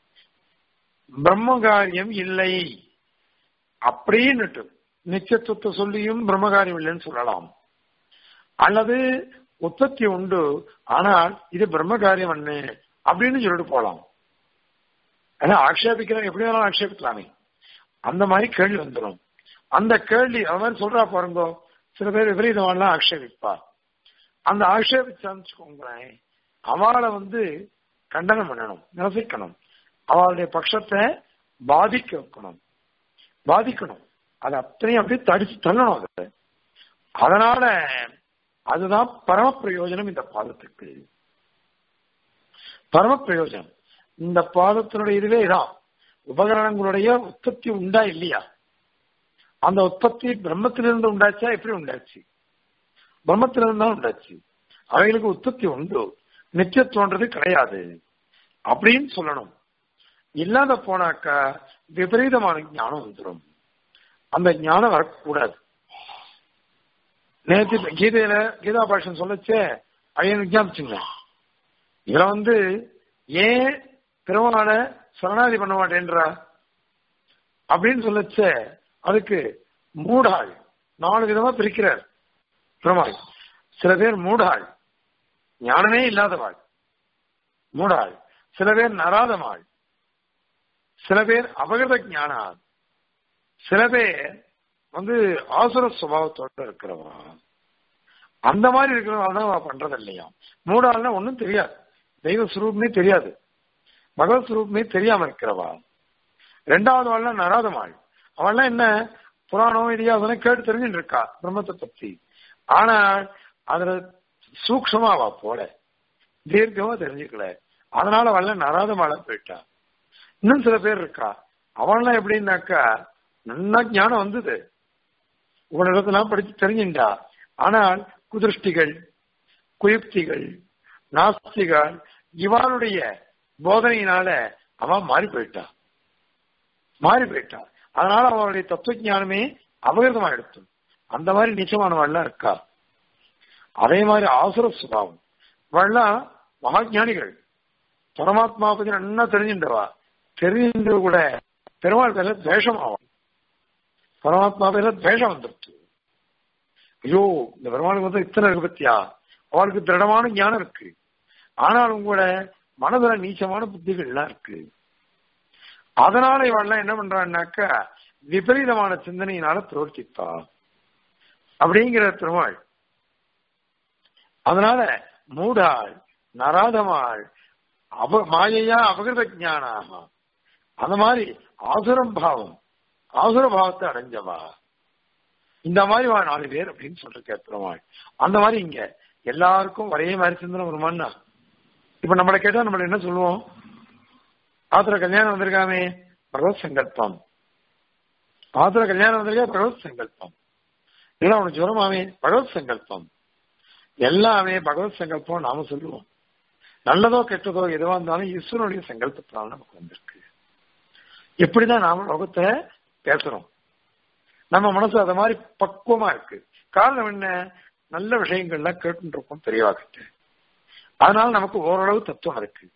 பிரம்மகாரியம் இல்லை அப்படின்னுட்டு நிச்சயத்துவத்தை சொல்லியும் பிரம்மகாரியம் இல்லைன்னு சொல்லலாம் அல்லது உற்பத்தி உண்டு ஆனால் இது பிரம்மகாரியம் அண்ணு அப்படின்னு சொல்லிட்டு போலாம் ஏன்னா ஆக்ஷேபிக்கிறோம் எப்படி வேணாலும் ஆக்ஷேபிக்கலாமே அந்த மாதிரி கேள்வி வந்துடும் அந்த கேள்வி அது மாதிரி சொல்றா பாருங்க சில பேர் விபரீதமெல்லாம் ஆக்ஷேபிப்பா அந்த ஆக்ஷேபிச்சான்னு வச்சுக்கோங்களேன் அவளை வந்து கண்டனம் பண்ணணும் நிரசிக்கணும் அவளுடைய பட்சத்தை பாதிக்க வைக்கணும் பாதிக்கணும் அது அத்தனையும் அப்படியே தடிச்சு தள்ளணும் அது அதனால அதுதான் பரம பிரயோஜனம் இந்த பாதத்துக்கு பரம பிரயோஜனம் இந்த பாதத்தினுடைய இதுவே இதான் உபகரணங்களுடைய உற்பத்தி உண்டா இல்லையா அந்த உற்பத்தி பிரம்மத்திலிருந்து உண்டாச்சா எப்படி உண்டாச்சு பிரம்மத்திலிருந்து தான் உண்டாச்சு அவைகளுக்கு உற்பத்தி உண்டு நித்தியத்துவன்றது கிடையாது அப்படின்னு சொல்லணும் இல்லாத போனாக்கா விபரீதமான ஞானம் வந்துடும் அந்த ஞானம் வரக்கூடாது நேற்று கீதையில கீதா பாஷன் சொல்லச்சே அதையும் விஜாபிச்சுங்க இதுல வந்து ஏன் பெருமான சரணாதி பண்ண மாட்டேன்றா அப்படின்னு சொல்லச்சே அதுக்கு மூடாள் நாலு விதமா பிரிக்கிறார் பெருமாள் சில பேர் மூடாள் ஞானமே இல்லாதவாள் மூடாள் சில பேர் நராதமாள் சில பேர் அபகத ஞானாள் சில பேர் வந்து ஆசுர சுபாவத்தோட இருக்கிறவா அந்த மாதிரி இருக்கிறவங்க தான் அவ பண்றது இல்லையா மூடாள்னா ஒன்றும் தெரியாது தெய்வ சுரூபமே தெரியாது பகவத் சுரூபமே தெரியாம இருக்கிறவா ரெண்டாவது வாழ்னா நராதமாள் அவன்லாம் என்ன புராணம் இதிகாசம் கேட்டு தெரிஞ்சுட்டு இருக்கா பிரம்மத்தை பத்தி ஆனால் அதுல சூக்ஷமா அவ போல தீர்க்கமா தெரிஞ்சுக்கல அதனால அவள் நராத மழை போயிட்டா இன்னும் சில பேர் இருக்கா அவன்லாம் எப்படின்னாக்கா நல்லா ஞானம் வந்தது உங்களிடத்தெல்லாம் படிச்சு தெரிஞ்சுட்டா ஆனால் குதிருஷ்டிகள் குயுக்திகள் நாஸ்திகள் இவனுடைய போதனையினால அவன் மாறி போயிட்டா மாறி போயிட்டா அதனால அவனுடைய தத்துவ ஞானமே அபகிருதமா எடுத்து அந்த மாதிரி நிச்சயமானவள்லாம் இருக்கா அதே மாதிரி ஆசுர சுபாவம் இவள்லாம் மகாஜானிகள் பரமாத்மா பத்தி நல்லா தெரிஞ்சின்றவா தெரிஞ்சு கூட பெருமாள் பேர துவேஷம் ஆகும் பரமாத்மா பேர துவேஷம் வந்துருச்சு ஐயோ இந்த பெருமாளுக்கு வந்து இத்தனை இருக்கு பத்தியா அவளுக்கு திருடமான ஞானம் இருக்கு ஆனாலும் கூட மனதுல நீச்சமான புத்திகள்லாம் இருக்கு அதனால இவள்லாம் என்ன பண்றான்னாக்கா விபரீதமான சிந்தனையினால பிரவர்த்திப்பா அப்படிங்கிற பெருமாள் அதனால மூடாள் நராதமாள் அப மாயையா அபகிருத ஜானாக அந்த மாதிரி ஆசுரம் பாவம் ஆசுர பாவத்தை அடைஞ்சவா இந்த மாதிரி வா நாலு பேர் அப்படின்னு சொல்லிருக்க பெருமாள் அந்த மாதிரி இங்க எல்லாருக்கும் ஒரே மாதிரி சிந்தனை வருமானா இப்ப நம்மளை கேட்டா நம்மள என்ன சொல்லுவோம் ஆத்திர கல்யாணம் வந்திருக்காமே பகவத் சங்கல்பம் ஆத்திர கல்யாணம் வந்திருக்கா பகவத் சங்கல்பம் இல்லை உனக்கு ஜுரமாமே பகவத் சங்கல்பம் எல்லாமே பகவத் சங்கல்பம் நாம சொல்லுவோம் நல்லதோ கெட்டதோ எதுவா இருந்தாலும் ஈஸ்வரனுடைய சங்கல்பத்தினால நமக்கு வந்திருக்கு எப்படிதான் நாம லோகத்தை பேசுறோம் நம்ம மனசு அத மாதிரி பக்குவமா இருக்கு காரணம் என்ன நல்ல விஷயங்கள்லாம் கேட்டு இருக்கோம் பெரியவா கிட்ட அதனால நமக்கு ஓரளவு தத்துவம் இருக்கு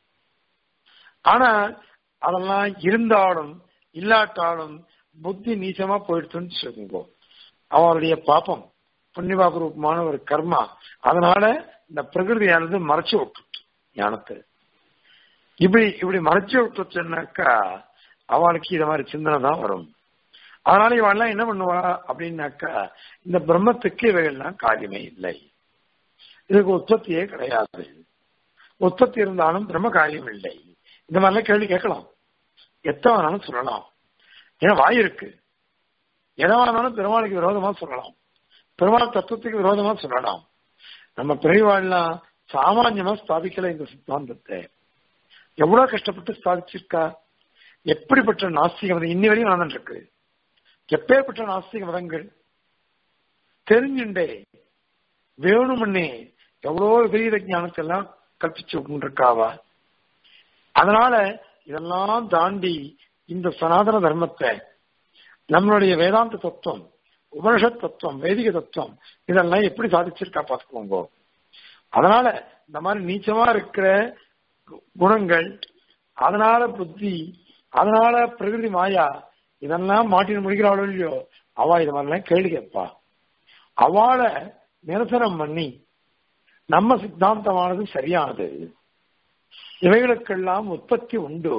ஆனா அதெல்லாம் இருந்தாலும் இல்லாட்டாலும் புத்தி நீச்சமா போயிடுச்சுன்னு சொல்லுங்க அவருடைய பாப்பம் புண்ணியபாப ரூபமான ஒரு கர்மா அதனால இந்த பிரகிருதியானது மறைச்சு விட்டுச்சு ஞானத்தை இப்படி இப்படி மறைச்சு விட்டுச்சுன்னாக்கா அவளுக்கு இத மாதிரி சிந்தனை தான் வரும் அதனால இவெல்லாம் என்ன பண்ணுவா அப்படின்னாக்கா இந்த பிரம்மத்துக்கு இவைகள்லாம் காரியமே இல்லை இதுக்கு உற்பத்தியே கிடையாது உற்பத்தி இருந்தாலும் பிரம்ம காரியம் இல்லை இந்த மாதிரிலாம் கேள்வி கேட்கலாம் எத்தனை வேணாலும் சொல்லலாம் ஏன்னா வாய் இருக்கு எதை வேணாலும் பெருமாளுக்கு விரோதமா சொல்லலாம் பெருமாள் தத்துவத்துக்கு விரோதமா சொல்லலாம் நம்ம பிரிவாள்லாம் சாமான்யமா ஸ்தாபிக்கல இந்த சித்தாந்தத்தை எவ்வளவு கஷ்டப்பட்டு ஸ்தாபிச்சிருக்கா எப்படிப்பட்ட நாஸ்திக மதம் இன்னி வரையும் நடந்துட்டு இருக்கு எப்பேற்பட்ட நாஸ்திக மதங்கள் தெரிஞ்சுண்டே வேணுமுன்னே எவ்வளோ விபரீத ஞானத்தெல்லாம் கற்பிச்சு கொண்டிருக்காவா அதனால இதெல்லாம் தாண்டி இந்த சனாதன தர்மத்தை நம்மளுடைய வேதாந்த தத்துவம் உபனிஷத் தத்துவம் வேதிக தத்துவம் இதெல்லாம் எப்படி சாதிச்சிருக்கா பார்த்துக்கோங்க அதனால இந்த மாதிரி நீச்சமா இருக்கிற குணங்கள் அதனால புத்தி அதனால பிரகிருதி மாயா இதெல்லாம் மாட்டின்னு முடிக்கிறாளோ இல்லையோ அவ இது மாதிரிலாம் கேள்வி கேட்பா அவளை நிரசனம் பண்ணி நம்ம சித்தாந்தமானது சரியானது இவைகளுக்கெல்லாம் உற்பத்தி உண்டு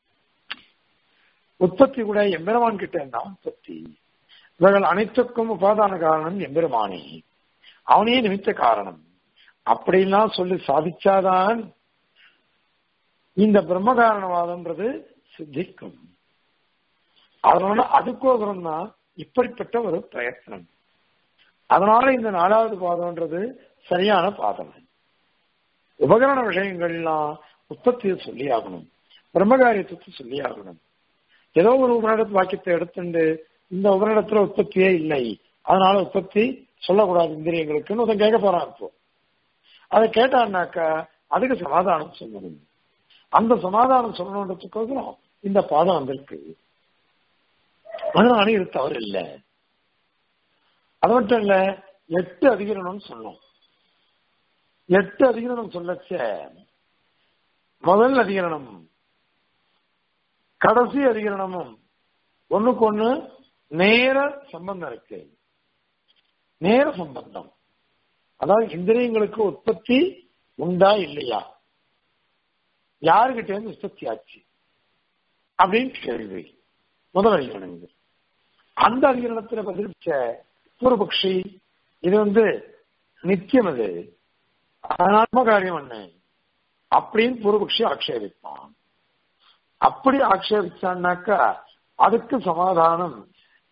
உற்பத்தி கூட எம்பெருமான் கிட்ட இருந்தா உற்பத்தி இவர்கள் அனைத்துக்கும் உபாதான காரணம் எம்பெருமானே அவனே நிமித்த காரணம் அப்படின்லாம் சொல்லி சாதிச்சாதான் இந்த பிரம்ம காரணவாதம்ன்றது சித்திக்கும் அதனால அதுக்கோசரம் தான் இப்படிப்பட்ட ஒரு பிரயத்தனம் அதனால இந்த நாலாவது பாதம்ன்றது சரியான பாதம் உபகரண விஷயங்கள்லாம் உற்பத்தியை சொல்லி ஆகணும் பிரம்மகாரியத்துக்கு சொல்லி ஆகணும் ஏதோ ஒரு உபரிடத்து வாக்கியத்தை எடுத்துண்டு இந்த உபரிடத்துல உற்பத்தியே இல்லை அதனால உற்பத்தி சொல்லக்கூடாது இந்திரியங்களுக்குன்னு ஒருத்தன் கேட்க போறான் இப்போ அதை கேட்டான்னாக்கா அதுக்கு சமாதானம் சொல்லணும் அந்த சமாதானம் சொல்லணுன்றதுக்கோசரம் இந்த பாதம் வந்திருக்கு அதனால இது தவறு இல்லை அது மட்டும் இல்ல எட்டு அதிகரணம்னு சொன்னோம் எட்டு அதிகரணம் சொல்லச்ச முதல் அதிகரணம் கடைசி அதிகரணமும் ஒண்ணுக்கு ஒண்ணு நேர சம்பந்தம் இருக்கு நேர சம்பந்தம் அதாவது இந்திரியங்களுக்கு உற்பத்தி உண்டா இல்லையா யாருகிட்ட இருந்து உற்பத்தி ஆச்சு அப்படின்னு கேள்வி முதல் அதிகரணம் அந்த அதிகரணத்துல பதிலிச்ச பூர்வபக்ஷி இது வந்து நித்தியம் அது அனாத்ம காரியம் என்ன அப்படின்னு பூர்வபக்ஷி ஆக்ஷேபிப்பான் அப்படி ஆக்ஷேபிச்சான்னாக்கா அதுக்கு சமாதானம்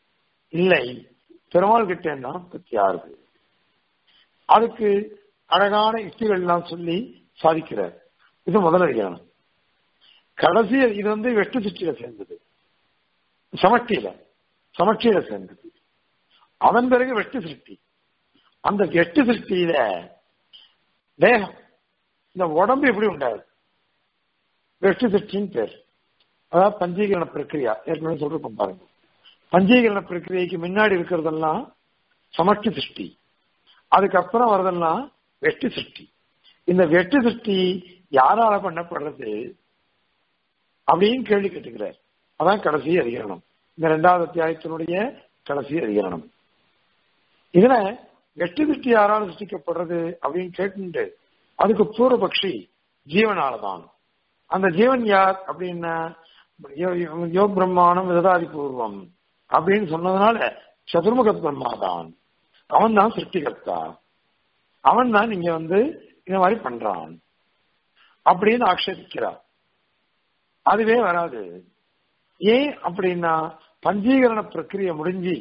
இல்லை பெருமாள் கிட்ட தான் உற்பத்தி ஆகுது அதுக்கு அழகான யுக்திகள் எல்லாம் சொல்லி சாதிக்கிறார் இது முதல் அதிகாரம் கடைசி இது வந்து வெட்டு சுற்றியில சேர்ந்தது சமஷ்டியில சமஷ்டியில சேர்ந்தது அதன் பிறகு வெட்டு சிருஷ்டி அந்த வெட்டு சிருஷ்டியில தேகம் இந்த உடம்பு எப்படி உண்டாது வெட்டு சிருஷ்டின்னு பேர் அதாவது பஞ்சீகரண பிரக்கிரியா ஏற்கனவே சொல்றோம் பாருங்க பஞ்சீகரண பிரக்கிரியைக்கு முன்னாடி இருக்கிறதெல்லாம் சமஷ்டி சிருஷ்டி அதுக்கப்புறம் வரதெல்லாம் வெட்டு சிருஷ்டி இந்த வெட்டு சிருஷ்டி யாரால பண்ணப்படுறது அப்படின்னு கேள்வி கேட்டுக்கிறார் அதான் கடைசி அதிகரணம் இந்த இரண்டாவது அத்தியாயத்தினுடைய கடைசி அதிகரணம் இதுல வெட்டு சிருஷ்டி யாரால சிருஷ்டிக்கப்படுறது அப்படின்னு கேட்டு அதுக்கு பூர்வபக்ஷி ஜீவனாலதான் அந்த ஜீவன் யார் அப்படின்னா யோ பிரம்மாணம் விததாதி பூர்வம் அப்படின்னு சொன்னதுனால சதுர்முக பிரம்மா தான் அவன் தான் சிருஷ்டிகர்த்தா அவன் தான் நீங்க வந்து இந்த மாதிரி பண்றான் அப்படின்னு ஆக்ஷேபிக்கிறார் அதுவே வராது ஏன் அப்படின்னா பஞ்சீகரண பிரக்கிரிய முடிஞ்சு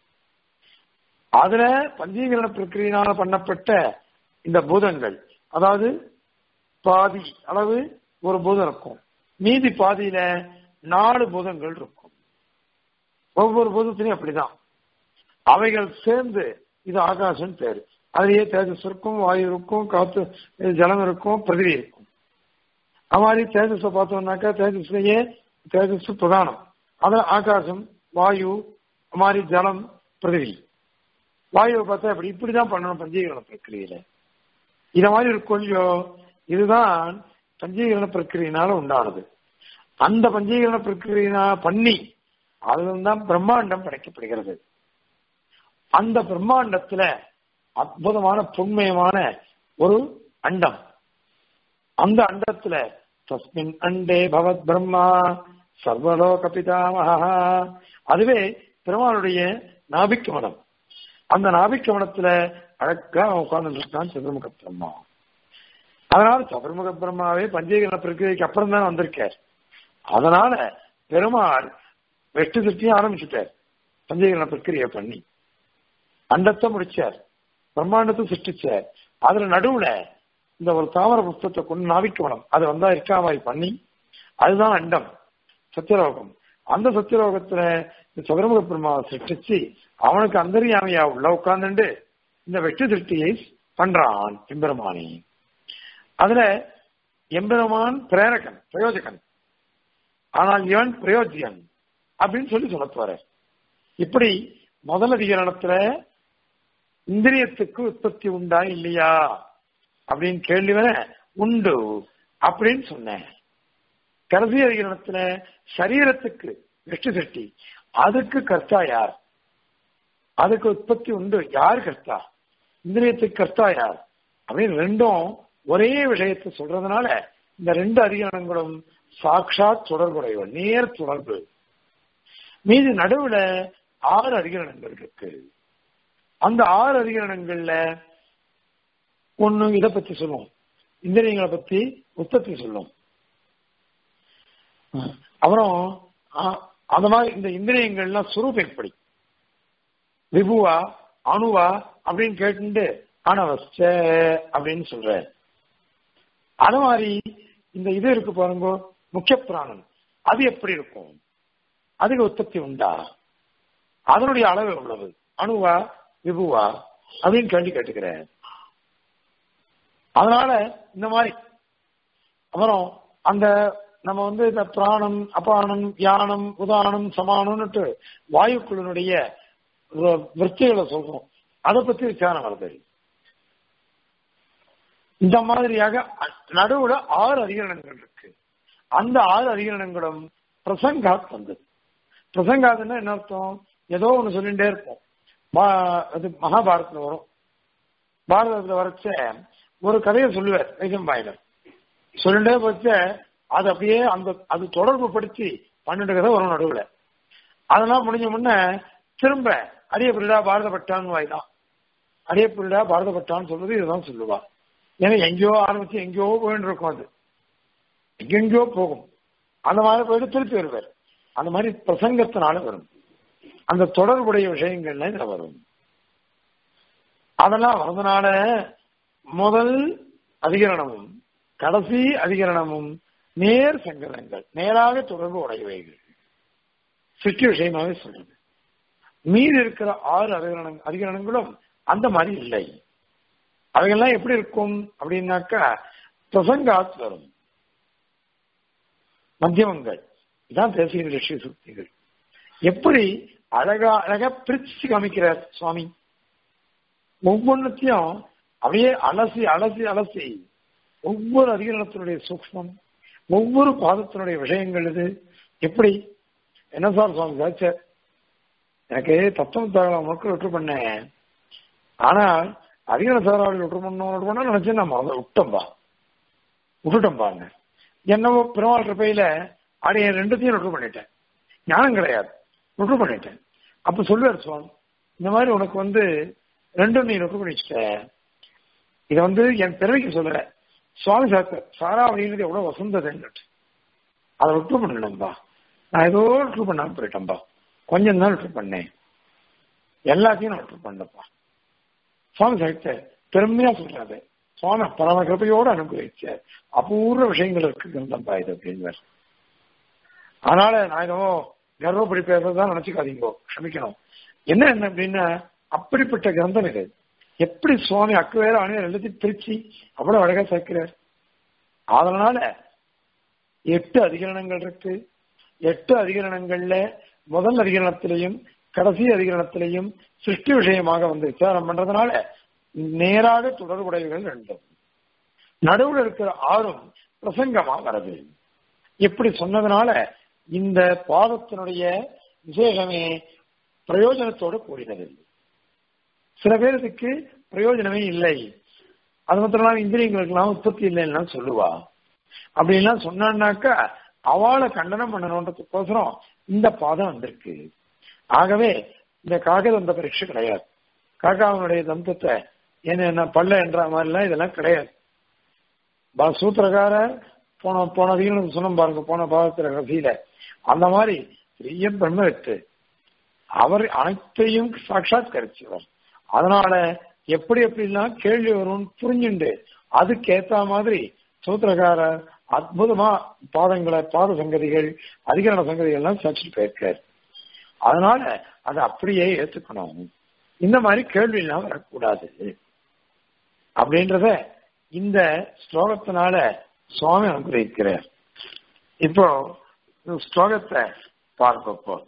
அதுல பஞ்சீகரண பிரக்கிரியினால பண்ணப்பட்ட இந்த பூதங்கள் அதாவது பாதி அளவு ஒரு பூதம் இருக்கும் மீதி பாதியில நாலு பூதங்கள் இருக்கும் ஒவ்வொரு பூதத்திலையும் அப்படிதான் அவைகள் சேர்ந்து இது ஆகாசம் பேரு அதுலயே தேஜஸ் இருக்கும் வாயு இருக்கும் காத்து ஜலம் இருக்கும் பிரதிவி இருக்கும் அது மாதிரி தேஜஸ பார்த்தோம்னாக்கா தேஜஸ்லயே தேஜஸ் பிரதானம் அதுல ஆகாசம் வாயு மாதிரி ஜலம் பிரதிவி வாயுவை பார்த்தா இப்படி இப்படிதான் பண்ணணும் பஞ்சீகரண பிரக்கிரியில இத மாதிரி ஒரு கொஞ்சம் இதுதான் பஞ்சீகரண பிரக்கிரியினால உண்டானது அந்த பஞ்சீகரண பிரக்கிரியினா பண்ணி அதுதான் பிரம்மாண்டம் படைக்கப்படுகிறது அந்த பிரம்மாண்டத்துல அற்புதமான புண்மயமான ஒரு அண்டம் அந்த அண்டத்துல தஸ்மின் அண்டே பவத் பிரம்மா சர்வலோக பிதாமகா அதுவே பெருமாளுடைய நாபிக்கமனம் அந்த நாபிக்கமனத்துல அழகா உட்கார்ந்து இருக்கான் சதுர்முக பிரம்மா அதனால சதுர்முக பிரம்மாவே பஞ்சீகரண பிரக்கிரிக்கு அப்புறம் தான் வந்திருக்கார் அதனால பெருமாள் வெட்டு திருட்டியும் ஆரம்பிச்சுட்டார் பஞ்சீகரண பிரக்கிரியை பண்ணி அண்டத்தை முடிச்சார் பிரம்மாண்டத்தை சிருஷ்டிச்சார் அதுல நடுவுல இந்த ஒரு தாமர புஸ்தத்தை கொண்டு நாவிக்கவனம் அது வந்தா இருக்கா மாதிரி பண்ணி அதுதான் அண்டம் சத்தியலோகம் அந்த சத்தியலோகத்துல இந்த சதுரமுக பிரம்மாவை சிருஷ்டிச்சு அவனுக்கு அந்தரியாமையா உள்ள உட்கார்ந்துட்டு இந்த வெட்டு திருஷ்டியை பண்றான் எம்பெருமானி அதுல எம்பெருமான் பிரேரகன் பிரயோஜகன் ஆனால் இவன் பிரயோஜியன் அப்படின்னு சொல்லி சொல்ல போற இப்படி முதல் அதிகரணத்துல இந்திரியத்துக்கு உற்பத்தி உண்டா இல்லையா அப்படின்னு கேள்வி வர உண்டு அப்படின்னு சொன்னேன் கடைசி அதிகரணத்துல சரீரத்துக்கு வெற்றி சட்டி அதுக்கு கர்த்தா யார் அதுக்கு உற்பத்தி உண்டு யார் கர்த்தா இந்திரியத்துக்கு கர்த்தா யார் அப்படின்னு ரெண்டும் ஒரே விஷயத்தை சொல்றதுனால இந்த ரெண்டு அதிகாரங்களும் சாட்சாத் தொடர்புடையவ நேர் தொடர்பு மீது நடுவுல ஆறு அதிகரணங்கள் இருக்கு அந்த ஆறு அதிகரணங்கள்ல ஒண்ணு இதை பத்தி சொல்லும் இந்திரியங்களை பத்தி உற்பத்தி சொல்லும் அப்புறம் அந்த மாதிரி இந்த இந்திரியங்கள்லாம் சுரூபம் எப்படி விபுவா அணுவா அப்படின்னு கேட்டு அனவஸ்ட அப்படின்னு சொல்ற அது மாதிரி இந்த இது இருக்கு பாருங்க முக்கிய பிராணன் அது எப்படி இருக்கும் அதுக்கு உற்பத்தி உண்டா அதனுடைய அளவு எவ்வளவு அணுவா விபுவா அப்படின்னு கேள்வி கேட்டுக்கிறேன் அதனால இந்த மாதிரி அப்புறம் அந்த நம்ம வந்து இந்த பிராணம் அபானம் யானம் உதானம் சமானம்னுட்டு வாயுக்குள்ளனுடைய விற்த்திகளை சொல்றோம் அதை பத்தி விசாரம் வருது இந்த மாதிரியாக நடுவுல ஆறு அதிகரணங்கள் இருக்கு அந்த ஆறு அதிகரணங்களும் பிரசங்காத் வந்தது பிரசங்காதுன்னா என்ன அர்த்தம் ஏதோ ஒண்ணு சொல்லிட்டே இருப்போம் அது மகாபாரதத்துல வரும் பாரதத்துல வரைச்ச ஒரு கதையை சொல்லுவார் வைகம்பாயினர் சொல்லிட்டே வச்ச அது அப்படியே அந்த அது தொடர்பு படுத்தி பன்னெண்டு கதை வரும் நடுவுல அதெல்லாம் முடிஞ்ச முன்ன திரும்ப அரிய புரிடா பாரதப்பட்டான்னு வாய்தான் அரிய புரிடா பாரதப்பட்டான்னு சொல்றது இதுதான் சொல்லுவா ஏன்னா எங்கேயோ ஆரம்பிச்சு எங்கேயோ போயின்னு இருக்கும் அது எங்கெங்கயோ போகும் அந்த மாதிரி போயிட்டு திருப்பி வருவார் அந்த மாதிரி பிரசங்கத்தினால வரும் அந்த தொடர்புடைய விஷயங்கள்ல இதுல வரும் அதெல்லாம் வரதுனால முதல் அதிகரணமும் கடைசி அதிகரணமும் நேர் சங்கடங்கள் நேராக தொடர்பு உடையவைகள் சிற்று விஷயமாவே சொல்றது மீதி இருக்கிற ஆறு அதிகரணம் அதிகரணங்களும் அந்த மாதிரி இல்லை அவைகள்லாம் எப்படி இருக்கும் அப்படின்னாக்கா பிரசங்காத் வரும் மத்தியமங்கள் இதான் தேசிய லட்சிய சுக்திகள் எப்படி அழகா அழகா பிரிச்சு காமிக்கிறார் சுவாமி ஒவ்வொன்றத்தையும் அப்படியே அலசி அலசி அலசி ஒவ்வொரு அதிகரணத்தினுடைய சூக்மம் ஒவ்வொரு பாதத்தினுடைய விஷயங்கள் இது எப்படி என்ன சார் சுவாமி சாச்சர் எனக்கு தத்துவத்தாளம் முழுக்க விட்டு பண்ணேன் ஆனால் அதிகரண சாராவளி விட்டு பண்ணணும் விட்டு பண்ண நினைச்சு நான் முதல்ல விட்டோம்பா விட்டுட்டோம்பாங்க என்னவோ பெருமாள் கிருப்பையில அடி ரெண்டுத்தையும் விட்டு பண்ணிட்டேன் ஞானம் கிடையாது விட்டு பண்ணிட்டேன் அப்ப சொல்லுவார் சுவாமி இந்த மாதிரி உனக்கு வந்து ரெண்டும் நீ விட்டு பண்ணிச்சுட்ட இதை வந்து என் பிறவிக்கு சொல்லல சுவாமி சாஸ்திர சாராவளிங்கிறது எவ்வளவு வசந்ததுன்னு அதை விட்டு பண்ணணும்பா நான் ஏதோ விட்டு பண்ணாம போயிட்டேன்பா கொஞ்சம் தான் விட்டு பண்ணேன் எல்லாத்தையும் நான் விட்டு பண்ணப்பா சுவாமி சாகித்ய பெருமையா சொல்றாரு சுவாமி பரம கிருப்பையோடு அனுபவிச்ச அபூர்வ விஷயங்கள் இருக்கு கிரந்தம்பா இது அப்படின்னு அதனால நான் ஏதோ கர்வப்படி பேசுறதுதான் நினைச்சுக்காதீங்கோ க்ஷமிக்கணும் என்ன என்ன அப்படின்னா அப்படிப்பட்ட கிரந்தம் இது எப்படி சுவாமி அக்கு வேற அணியர் எல்லாத்தையும் பிரிச்சு அவ்வளவு அழகா சேர்க்கிறார் அதனால எட்டு அதிகரணங்கள் இருக்கு எட்டு அதிகரணங்கள்ல முதல் அதிகரணத்திலையும் கடைசி அதிகரணத்திலையும் சிருஷ்டி விஷயமாக வந்து விசாரம் பண்றதுனால நேராக தொடர்புடையவர்கள் ரெண்டும் நடுவில் இருக்கிற ஆறும் பிரசங்கமா வருது இப்படி சொன்னதுனால இந்த பாதத்தினுடைய விசேஷமே பிரயோஜனத்தோடு கூடினது சில பேருக்கு பிரயோஜனமே இல்லை அது மாத்திரம் இந்திரியங்களுக்கெல்லாம் உற்பத்தி இல்லைன்னா சொல்லுவா அப்படின்லாம் சொன்னான்னாக்கா அவளை கண்டனம் பண்ணணுன்றதுக்கோசரம் இந்த பாதம் வந்திருக்கு ஆகவே இந்த காகதந்த பரீட்சை கிடையாது காக்காவனுடைய தந்தத்தை என்ன பல்ல என்ற மாதிரிலாம் இதெல்லாம் கிடையாது சூத்திரக்கார போன போன அதிகம் சொன்ன பாருங்க போன பாகத்துல கசியில அந்த மாதிரி பெரிய பிரம்ம எடுத்து அவர் அனைத்தையும் சாட்சாத் கரிச்சவர் அதனால எப்படி எப்படிலாம் கேள்வி வரும்னு புரிஞ்சுண்டு அதுக்கேத்த மாதிரி சூத்திரக்காரர் அற்புதமா பாதங்களை பாத சங்கதிகள் அதிகரண சங்கதிகள் எல்லாம் சர்ச்சிட்டு போயிருக்காரு அதனால அதை அப்படியே ஏத்துக்கணும் இந்த மாதிரி கேள்வி எல்லாம் வரக்கூடாது அப்படின்றத இந்த ஸ்லோகத்தினால சுவாமி அனுகிரகிக்கிறார் இப்போ ஸ்லோகத்தை பார்ப்போம்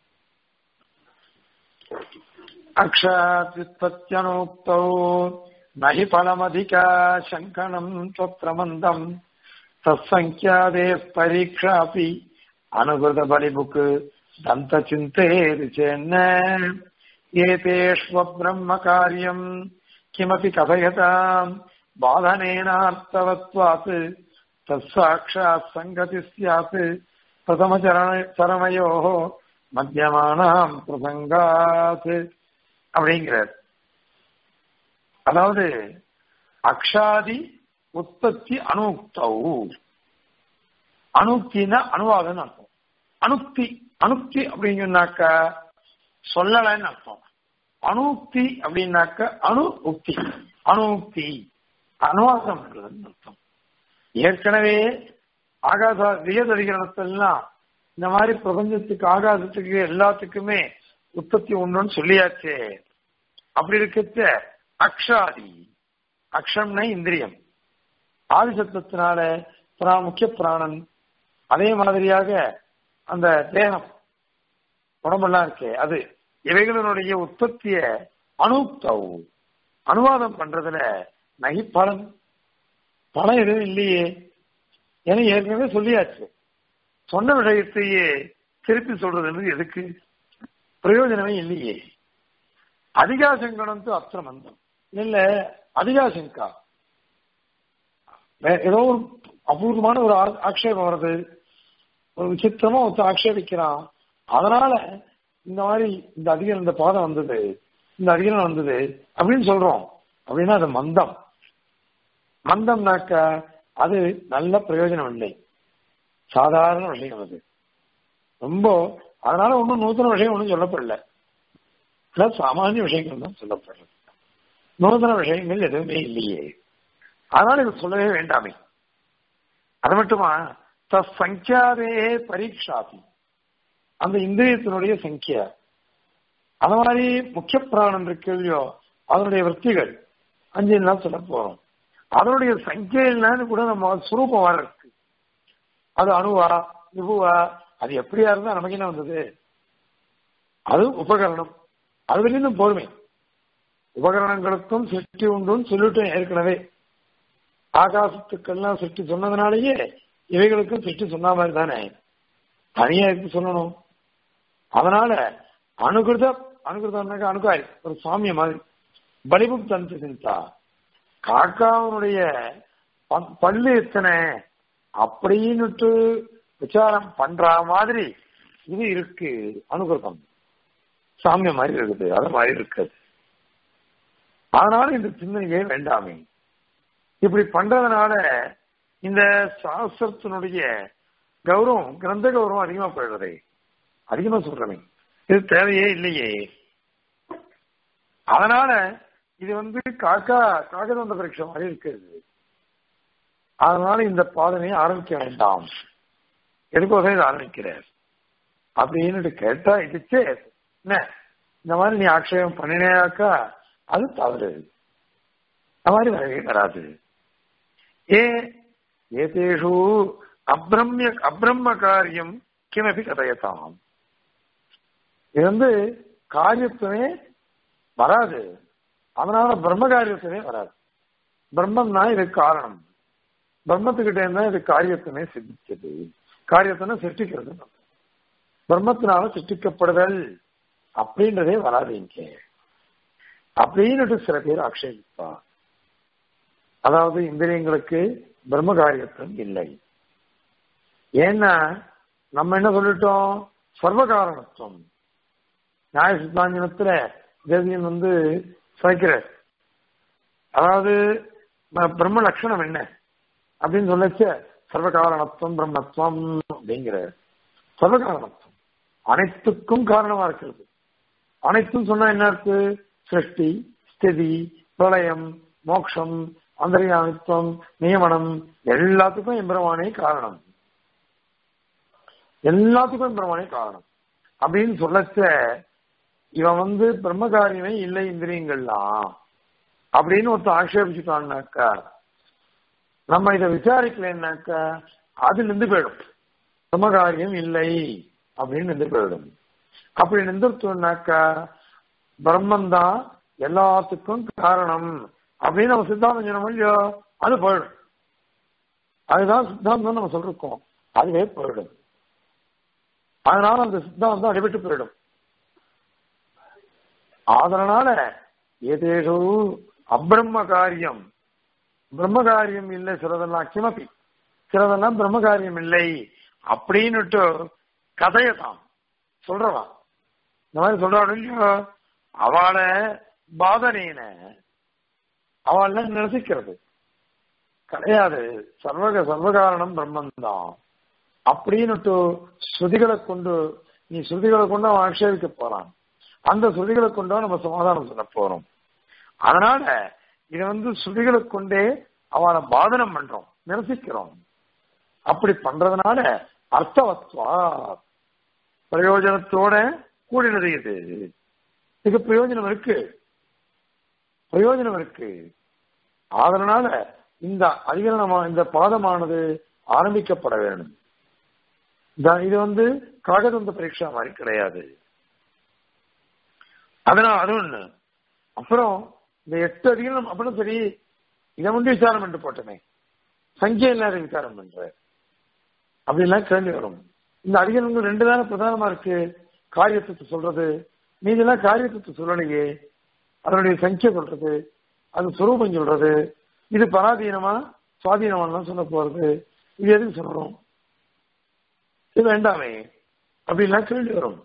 அக்ஷாத்யுத்பத்தியனோக்தௌ நகி பலமதிகா சங்கனம் தொத்திர மந்தம் தத்சங்கியாதே பரீட்சாபி அனுகிருத பலிபுக் தந்த சிந்தேரி சென்ன ஏதேஷ்வ பிரம்ம காரியம் கிமபி கதயதாம் பாதனேனார்த்தவத்வாத் தற்சாட்சாத் சங்கதி ஸ்யாத் பிரதம சரண சரணயோ மத்தியமானாம் பிரசங்காத் அப்படிங்கிறார் அதாவது அக்ஷாதி உற்பத்தி அணுக்தௌ அணுக்தினா அணுவாகன்னு அர்த்தம் அணுக்தி அணுக்தி அப்படின்னு சொன்னாக்கா சொல்லலைன்னு அர்த்தம் அணுக்தி அப்படின்னாக்க அணு உக்தி அணுக்தி அனுவாதம் பண்றதுன்னு அர்த்தம் ஏற்கனவே ஆகாச வியததிகரணத்தெல்லாம் இந்த மாதிரி பிரபஞ்சத்துக்கு ஆகாசத்துக்கு எல்லாத்துக்குமே உற்பத்தி உண்டுன்னு சொல்லியாச்சே அப்படி இருக்கிறத அக்ஷாதி அக்ஷம்னா இந்திரியம் ஆதிசத்தத்தினால பிரா முக்கிய பிராணன் அதே மாதிரியாக அந்த தேகம் உடம்பெல்லாம் இருக்கே அது இவைகளினுடைய உற்பத்திய அணுத்தவ் அனுவாதம் பண்றதுல நகி பலன் பலம் எதுவும் இல்லையே ஏன்னா ஏற்கனவே சொல்லியாச்சு சொன்ன விஷயத்தையே திருப்பி சொல்றது எதுக்கு பிரயோஜனமே இல்லையே அதிகாசங்கணம் அத்திரமந்தம் இல்ல அதிகாசங்கா ஏதோ ஒரு அபூர்வமான ஒரு ஆக்ஷேபம் வருது ஒரு விசித்திரமா ஒருத்தர் ஆக்ஷேபிக்கிறான் அதனால இந்த மாதிரி இந்த அதிகம் இந்த பாதம் வந்தது இந்த அதிகம் வந்தது அப்படின்னு சொல்றோம் அப்படின்னா அது மந்தம் மந்தம்னாக்க அது நல்ல பிரயோஜனம் இல்லை சாதாரண விஷயம் அது ரொம்ப அதனால ஒன்றும் நூத்தன விஷயம் ஒன்றும் சொல்லப்படல அதான் சாமானிய விஷயங்கள் தான் சொல்லப்படுறது நூதன விஷயங்கள் எதுவுமே இல்லையே அதனால இது சொல்லவே வேண்டாமே அது மட்டுமா தங்கேயாவே பரீட்சாதி அந்த இந்திரியத்தினுடைய சங்கியா அந்த மாதிரி முக்கிய பிராணம் இருக்கு இல்லையோ அதனுடைய விற்த்திகள் அஞ்சு நாள் சொல்ல போறோம் அதனுடைய சங்கியில்னான்னு கூட நம்ம சுரூபம் வர இருக்கு அது அணுவா விபுவா அது எப்படியா இருந்தா நமக்கு என்ன வந்தது அது உபகரணம் அது வரையும் பொறுமை உபகரணங்களுக்கும் சிருஷ்டி உண்டுன்னு சொல்லிட்டேன் ஏற்கனவே ஆகாசத்துக்கெல்லாம் சிருஷ்டி சொன்னதுனாலேயே இவைகளுக்கும் சிருஷ்டி சொன்ன மாதிரி தானே தனியா இருக்கு சொல்லணும் அதனால அனுகிருத அனுகிருதம்னாக்க அணுகாய் ஒரு சாமிய மாதிரி பலிபுக் தந்து சிந்தா காக்காவனுடைய பல்லு எத்தனை அப்படின்னுட்டு விசாரம் பண்ற மாதிரி இது இருக்கு அனுகிருதம் சாமிய மாதிரி இருக்குது அது மாதிரி இருக்குது அதனால இந்த சிந்தனையே வேண்டாமே இப்படி பண்றதுனால இந்த சாஸ்திரத்தினுடைய கௌரவம் கிரந்த கௌரவம் அதிகமா போயிடுறதே அதிகமா சொல்றமே இது தேவையே இல்லையே அதனால இது வந்து காக்கா காகதந்த பரீட்சை மாதிரி இருக்கிறது அதனால இந்த பாதனையை ஆரம்பிக்க வேண்டாம் எதுக்கோசம் இதை ஆரம்பிக்கிறார் அப்படின்னு கேட்டா இதுச்சே என்ன இந்த மாதிரி நீ ஆக்ஷேபம் பண்ணினேனாக்கா அது தவறு அந்த மாதிரி வரவே வராது ஏ ஏதேஷு அப்ரம்ய அப்ரம்ம காரியம் கிமபி கதையத்தாம் இது வந்து காரியத்துமே வராது அதனால பிரம்ம காரியத்துமே வராது பிரம்மம் தான் இதுக்கு காரணம் பிரம்மத்துக்கிட்ட இருந்தா இது காரியத்தினை சித்திச்சது காரியத்தினை சிருஷ்டிக்கிறது பிரம்மத்தினால சிருஷ்டிக்கப்படுதல் அப்படின்றதே வராது இங்க அப்படின்னுட்டு சில பேர் ஆக்ஷேபிப்பா அதாவது இந்திரியங்களுக்கு பிரம்ம காரியத்துவம் இல்லை ஏன்னா நம்ம என்ன சொல்லிட்டோம் சர்வ காரணத்துவம் நியாய சித்தாஞ்சனத்துல தேவியன் வந்து சைக்கிறார் அதாவது பிரம்ம லட்சணம் என்ன அப்படின்னு சொல்லச்ச சர்வகாரணத்துவம் பிரம்மத்துவம் அப்படிங்கிற சர்வகாரணத்துவம் அனைத்துக்கும் காரணமா இருக்கிறது அனைத்தும் சொன்னா என்ன இருக்கு சிருஷ்டி ஸ்திதி பிரளயம் மோக்ஷம் அந்தரியாமித்துவம் நியமனம் எல்லாத்துக்கும் எம்பெருமானே காரணம் எல்லாத்துக்கும் எம்பெருமானே காரணம் அப்படின்னு சொல்லச்ச இவன் வந்து பிரம்மகாரியமே இல்லை இந்திரியங்கள்லாம் அப்படின்னு ஒருத்தன் ஆக்ஷேபிச்சுட்டான்னாக்கா நம்ம இதை விசாரிக்கலன்னாக்கா அது நின்று போயிடும் பிரம்மகாரியம் இல்லை அப்படின்னு நின்று போயிடும் அப்படி நின்றுட்டோம்னாக்கா பிரம்மன் தான் எல்லாத்துக்கும் காரணம் அப்படின்னு நம்ம சித்தாந்தம் சொன்னோம் இல்லையோ அது போயிடும் அதுதான் சித்தாந்தம் நம்ம சொல்லிருக்கோம் அதுவே போயிடும் அதனால அந்த சித்தாந்தம் அடிபட்டு போயிடும் அதனால ஏதேஷோ அப்பிரம்ம காரியம் பிரம்ம காரியம் இல்லை சிலதெல்லாம் கிமப்பி சிலதெல்லாம் பிரம்ம காரியம் இல்லை அப்படின்னுட்டு கதையதான் சொல்றவா இந்த மாதிரி சொல்றாள் இல்லையோ அவளை பாதனேன அவள நிரசிக்கிறது கிடையாது சர்வக சர்வகாரணம் பிரம்மன் தான் அப்படின்னுட்டு ஸ்ருதிகளை கொண்டு நீ ஸ்ருதிகளை கொண்டு அவன் ஆட்சேபிக்க போறான் அந்த ஸ்ருதிகளை கொண்டு நம்ம சமாதானம் சொல்ல போறோம் அதனால இதை வந்து ஸ்ருதிகளை கொண்டே அவனை பாதனம் பண்றோம் நிரசிக்கிறோம் அப்படி பண்றதுனால அர்த்தவத்வா பிரயோஜனத்தோட கூடினது இது இதுக்கு பிரயோஜனம் இருக்கு பிரயோஜனம் இருக்கு அதனால இந்த அதிகரணமா இந்த பாதமானது ஆரம்பிக்கப்பட வேண்டும் இது வந்து காகதந்த பரீட்சா மாதிரி கிடையாது அதனால அது ஒண்ணு அப்புறம் இந்த எட்டு அதிகாரம் அப்புறம் சரி இதை முந்தி விசாரம் பண்ணி போட்டமே சங்கியா இல்லாத விசாரம் பண்ற அப்படிலாம் கேள்வி வரும் இந்த அதிகாரங்கள் ரெண்டு தானே பிரதானமா இருக்கு காரியத்துக்கு சொல்றது மீதெல்லாம் காரியத்துக்கு சொல்லலையே அதனுடைய சங்கிய சொல்றது அது சுரூபம் சொல்றது இது பராதீனமா சுவாதீனமா சொல்ல போறது இது எதுக்கு சொல்லணும் இது வேண்டாமே அப்படின்லாம் கேள்வி வரும்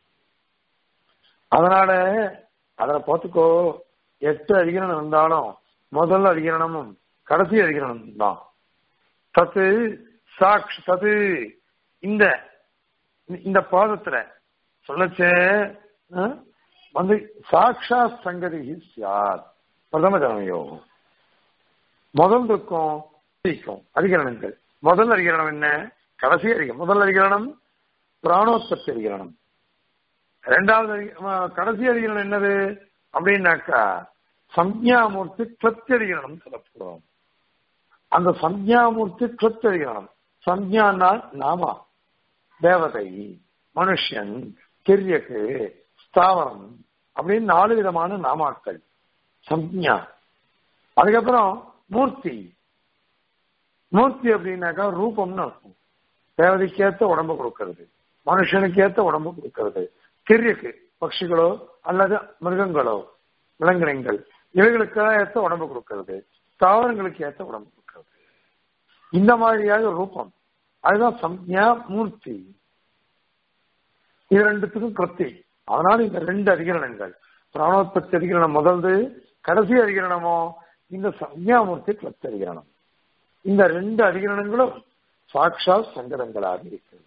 அதனால அதுல பார்த்துக்கோ எட்டு அதிகரணம் இருந்தாலும் முதல் அதிகரணமும் கடைசி அதிகரணம் தான் தத்து சாட்சி தது இந்த இந்த பாதத்துல சொல்லச்சே ஆ, வந்து சாட்சா சங்கதி சியாத் பிரதம ஜனயோகம் முதல் துக்கம் தீக்கும் அதிகரணங்கள் முதல் அதிகரணம் என்ன கடைசி அதிகரணம் முதல் அதிகரணம் பிராணோத்பத்தி அதிகரணம் ரெண்டாவது அதிக- ஆ, கடைசி அதிகரணம் என்னது அப்படின்னாக்கா சம்ஞாமூர்த்தி கிளப்தி அதிகரணம் சொல்லப்படுவோம் அந்த சம்ஞாமூர்த்தி கிளப்தி அதிகரணம் சம்ஞானா நாமா தேவதை மனுஷன் கிரியக்கு ஸ்தாவரம் அப்படின்னு நாலு விதமான நாமாக்கள் சம்ஞா அதுக்கப்புறம் மூர்த்தி மூர்த்தி அப்படின்னாக்கா ரூபம்னு அர்த்தம் தேவதைக்கேத்த உடம்பு கொடுக்கிறது மனுஷனுக்கு ஏத்த உடம்பு கொடுக்கிறது கிரியக்கு பட்சிகளோ அல்லது மிருகங்களோ விலங்கினங்கள் இவைகளுக்கெல்லாம் ஏத்த உடம்பு கொடுக்கிறது தாவரங்களுக்கு ஏத்த உடம்பு கொடுக்கிறது இந்த மாதிரியாக ரூபம் அதுதான் சம்ஞா மூர்த்தி இது ரெண்டுத்துக்கும் கிருத்தி அதனால இந்த ரெண்டு அதிகரணங்கள் பிராணோத்பத்தி அதிகரணம் முதல்து கடைசி அதிகரணமோ இந்த சம்ஞாமூர்த்தி கிளப்தி அதிகரணம் இந்த ரெண்டு அதிகரணங்களும் சாட்சா சங்கரங்களாக இருக்கிறது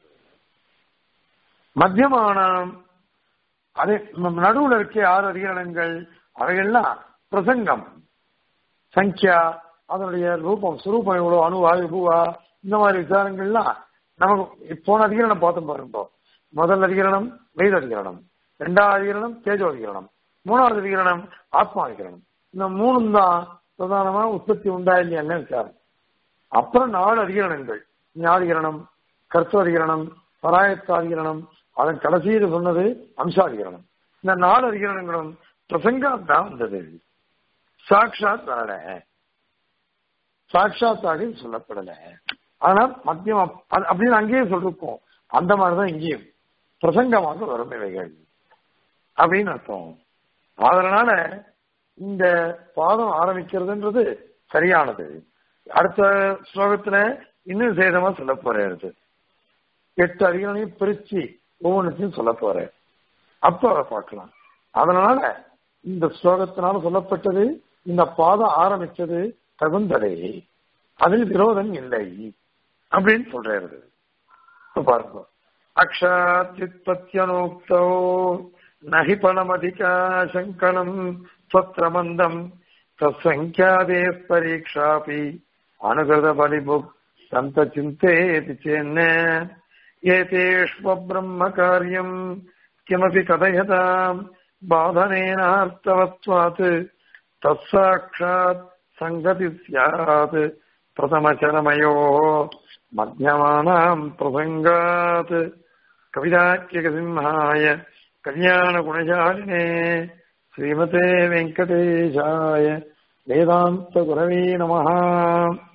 மத்தியமானம் அதே நம் நடுவுல இருக்க ஆறு அதிகரணங்கள் அவைகள்லாம் பிரசங்கம் சங்கியா அதனுடைய ரூபம் சுரூபம் எவ்வளவு அணுவா விபுவா இந்த மாதிரி விசாரங்கள்லாம் நமக்கு போன அதிகரணம் பார்த்தோம் பாருங்க முதல் அதிகரணம் வேத அதிகரணம் இரண்டாவது அதிகரணம் தேஜோ அதிகரணம் மூணாவது அதிகரணம் ஆத்மா அதிகரணம் இந்த மூணும் தான் பிரதானமா உற்பத்தி உண்டா இல்லையா விசாரம் அப்புறம் நாலு அதிகரணங்கள் ஞாதிகரணம் கர்த்ததிகரணம் பராயத்தாதிகரணம் அதன் கடைசியில் சொன்னது அம்சாதிகரணம் இந்த நாலு அதிகரணங்களும் பிரசங்கம் தான் வந்தது சாட்சாத் வரல சாட்சாத்தாக சொல்லப்படல ஆனா மத்தியம் அப்~ அப்படின்னு அங்கேயே சொல்லிருக்கோம் அந்த மாதிரிதான் இங்கேயும் பிரசங்கமாக வரும் இவைகள் அப்படின்னு அர்த்தம் அதனால இந்த பாதம் ஆரம்பிக்கிறதுன்றது சரியானது அடுத்த ஸ்லோகத்துல இன்னும் சேதமா சொல்ல போறது எட்டு அதிகரணையும் பிரிச்சு ஒவ்வொன்றுத்தையும் சொல்ல போறேன் அப்ப அதை பார்க்கலாம் அதனால இந்த ஸ்லோகத்தினால சொல்லப்பட்டது இந்த பாதம் ஆரம்பிச்சது தகுந்ததே அதில் விரோதம் இல்லை அப்படின்னு சொல்றாரு இப்ப பாருங்க அக்ஷாத்யுத்பத்தியனோக்தோ நகி பணமதிகா சங்கனம் ஸ்வத்திரமந்தம் தசங்கியாதே பரீட்சாபி அனுகிருத பலிபுக் சந்த சிந்தேதி சேன்ன ஏதேஷ்வ காரியம் கிமபி கதயதாம் பாதனேனார்த்தவத்வாத் தற்சாட்சாத் சங்கதி ஸ்யாத் பிரதமச்சரமயோ மத்தியமானாம் பிரசங்காத் கவிதாக்கியகசிம்ஹாய கல்யாணகுணசாலினே ஸ்ரீமதே வெங்கடேஷாய வேதாந்த குரவே நமஹா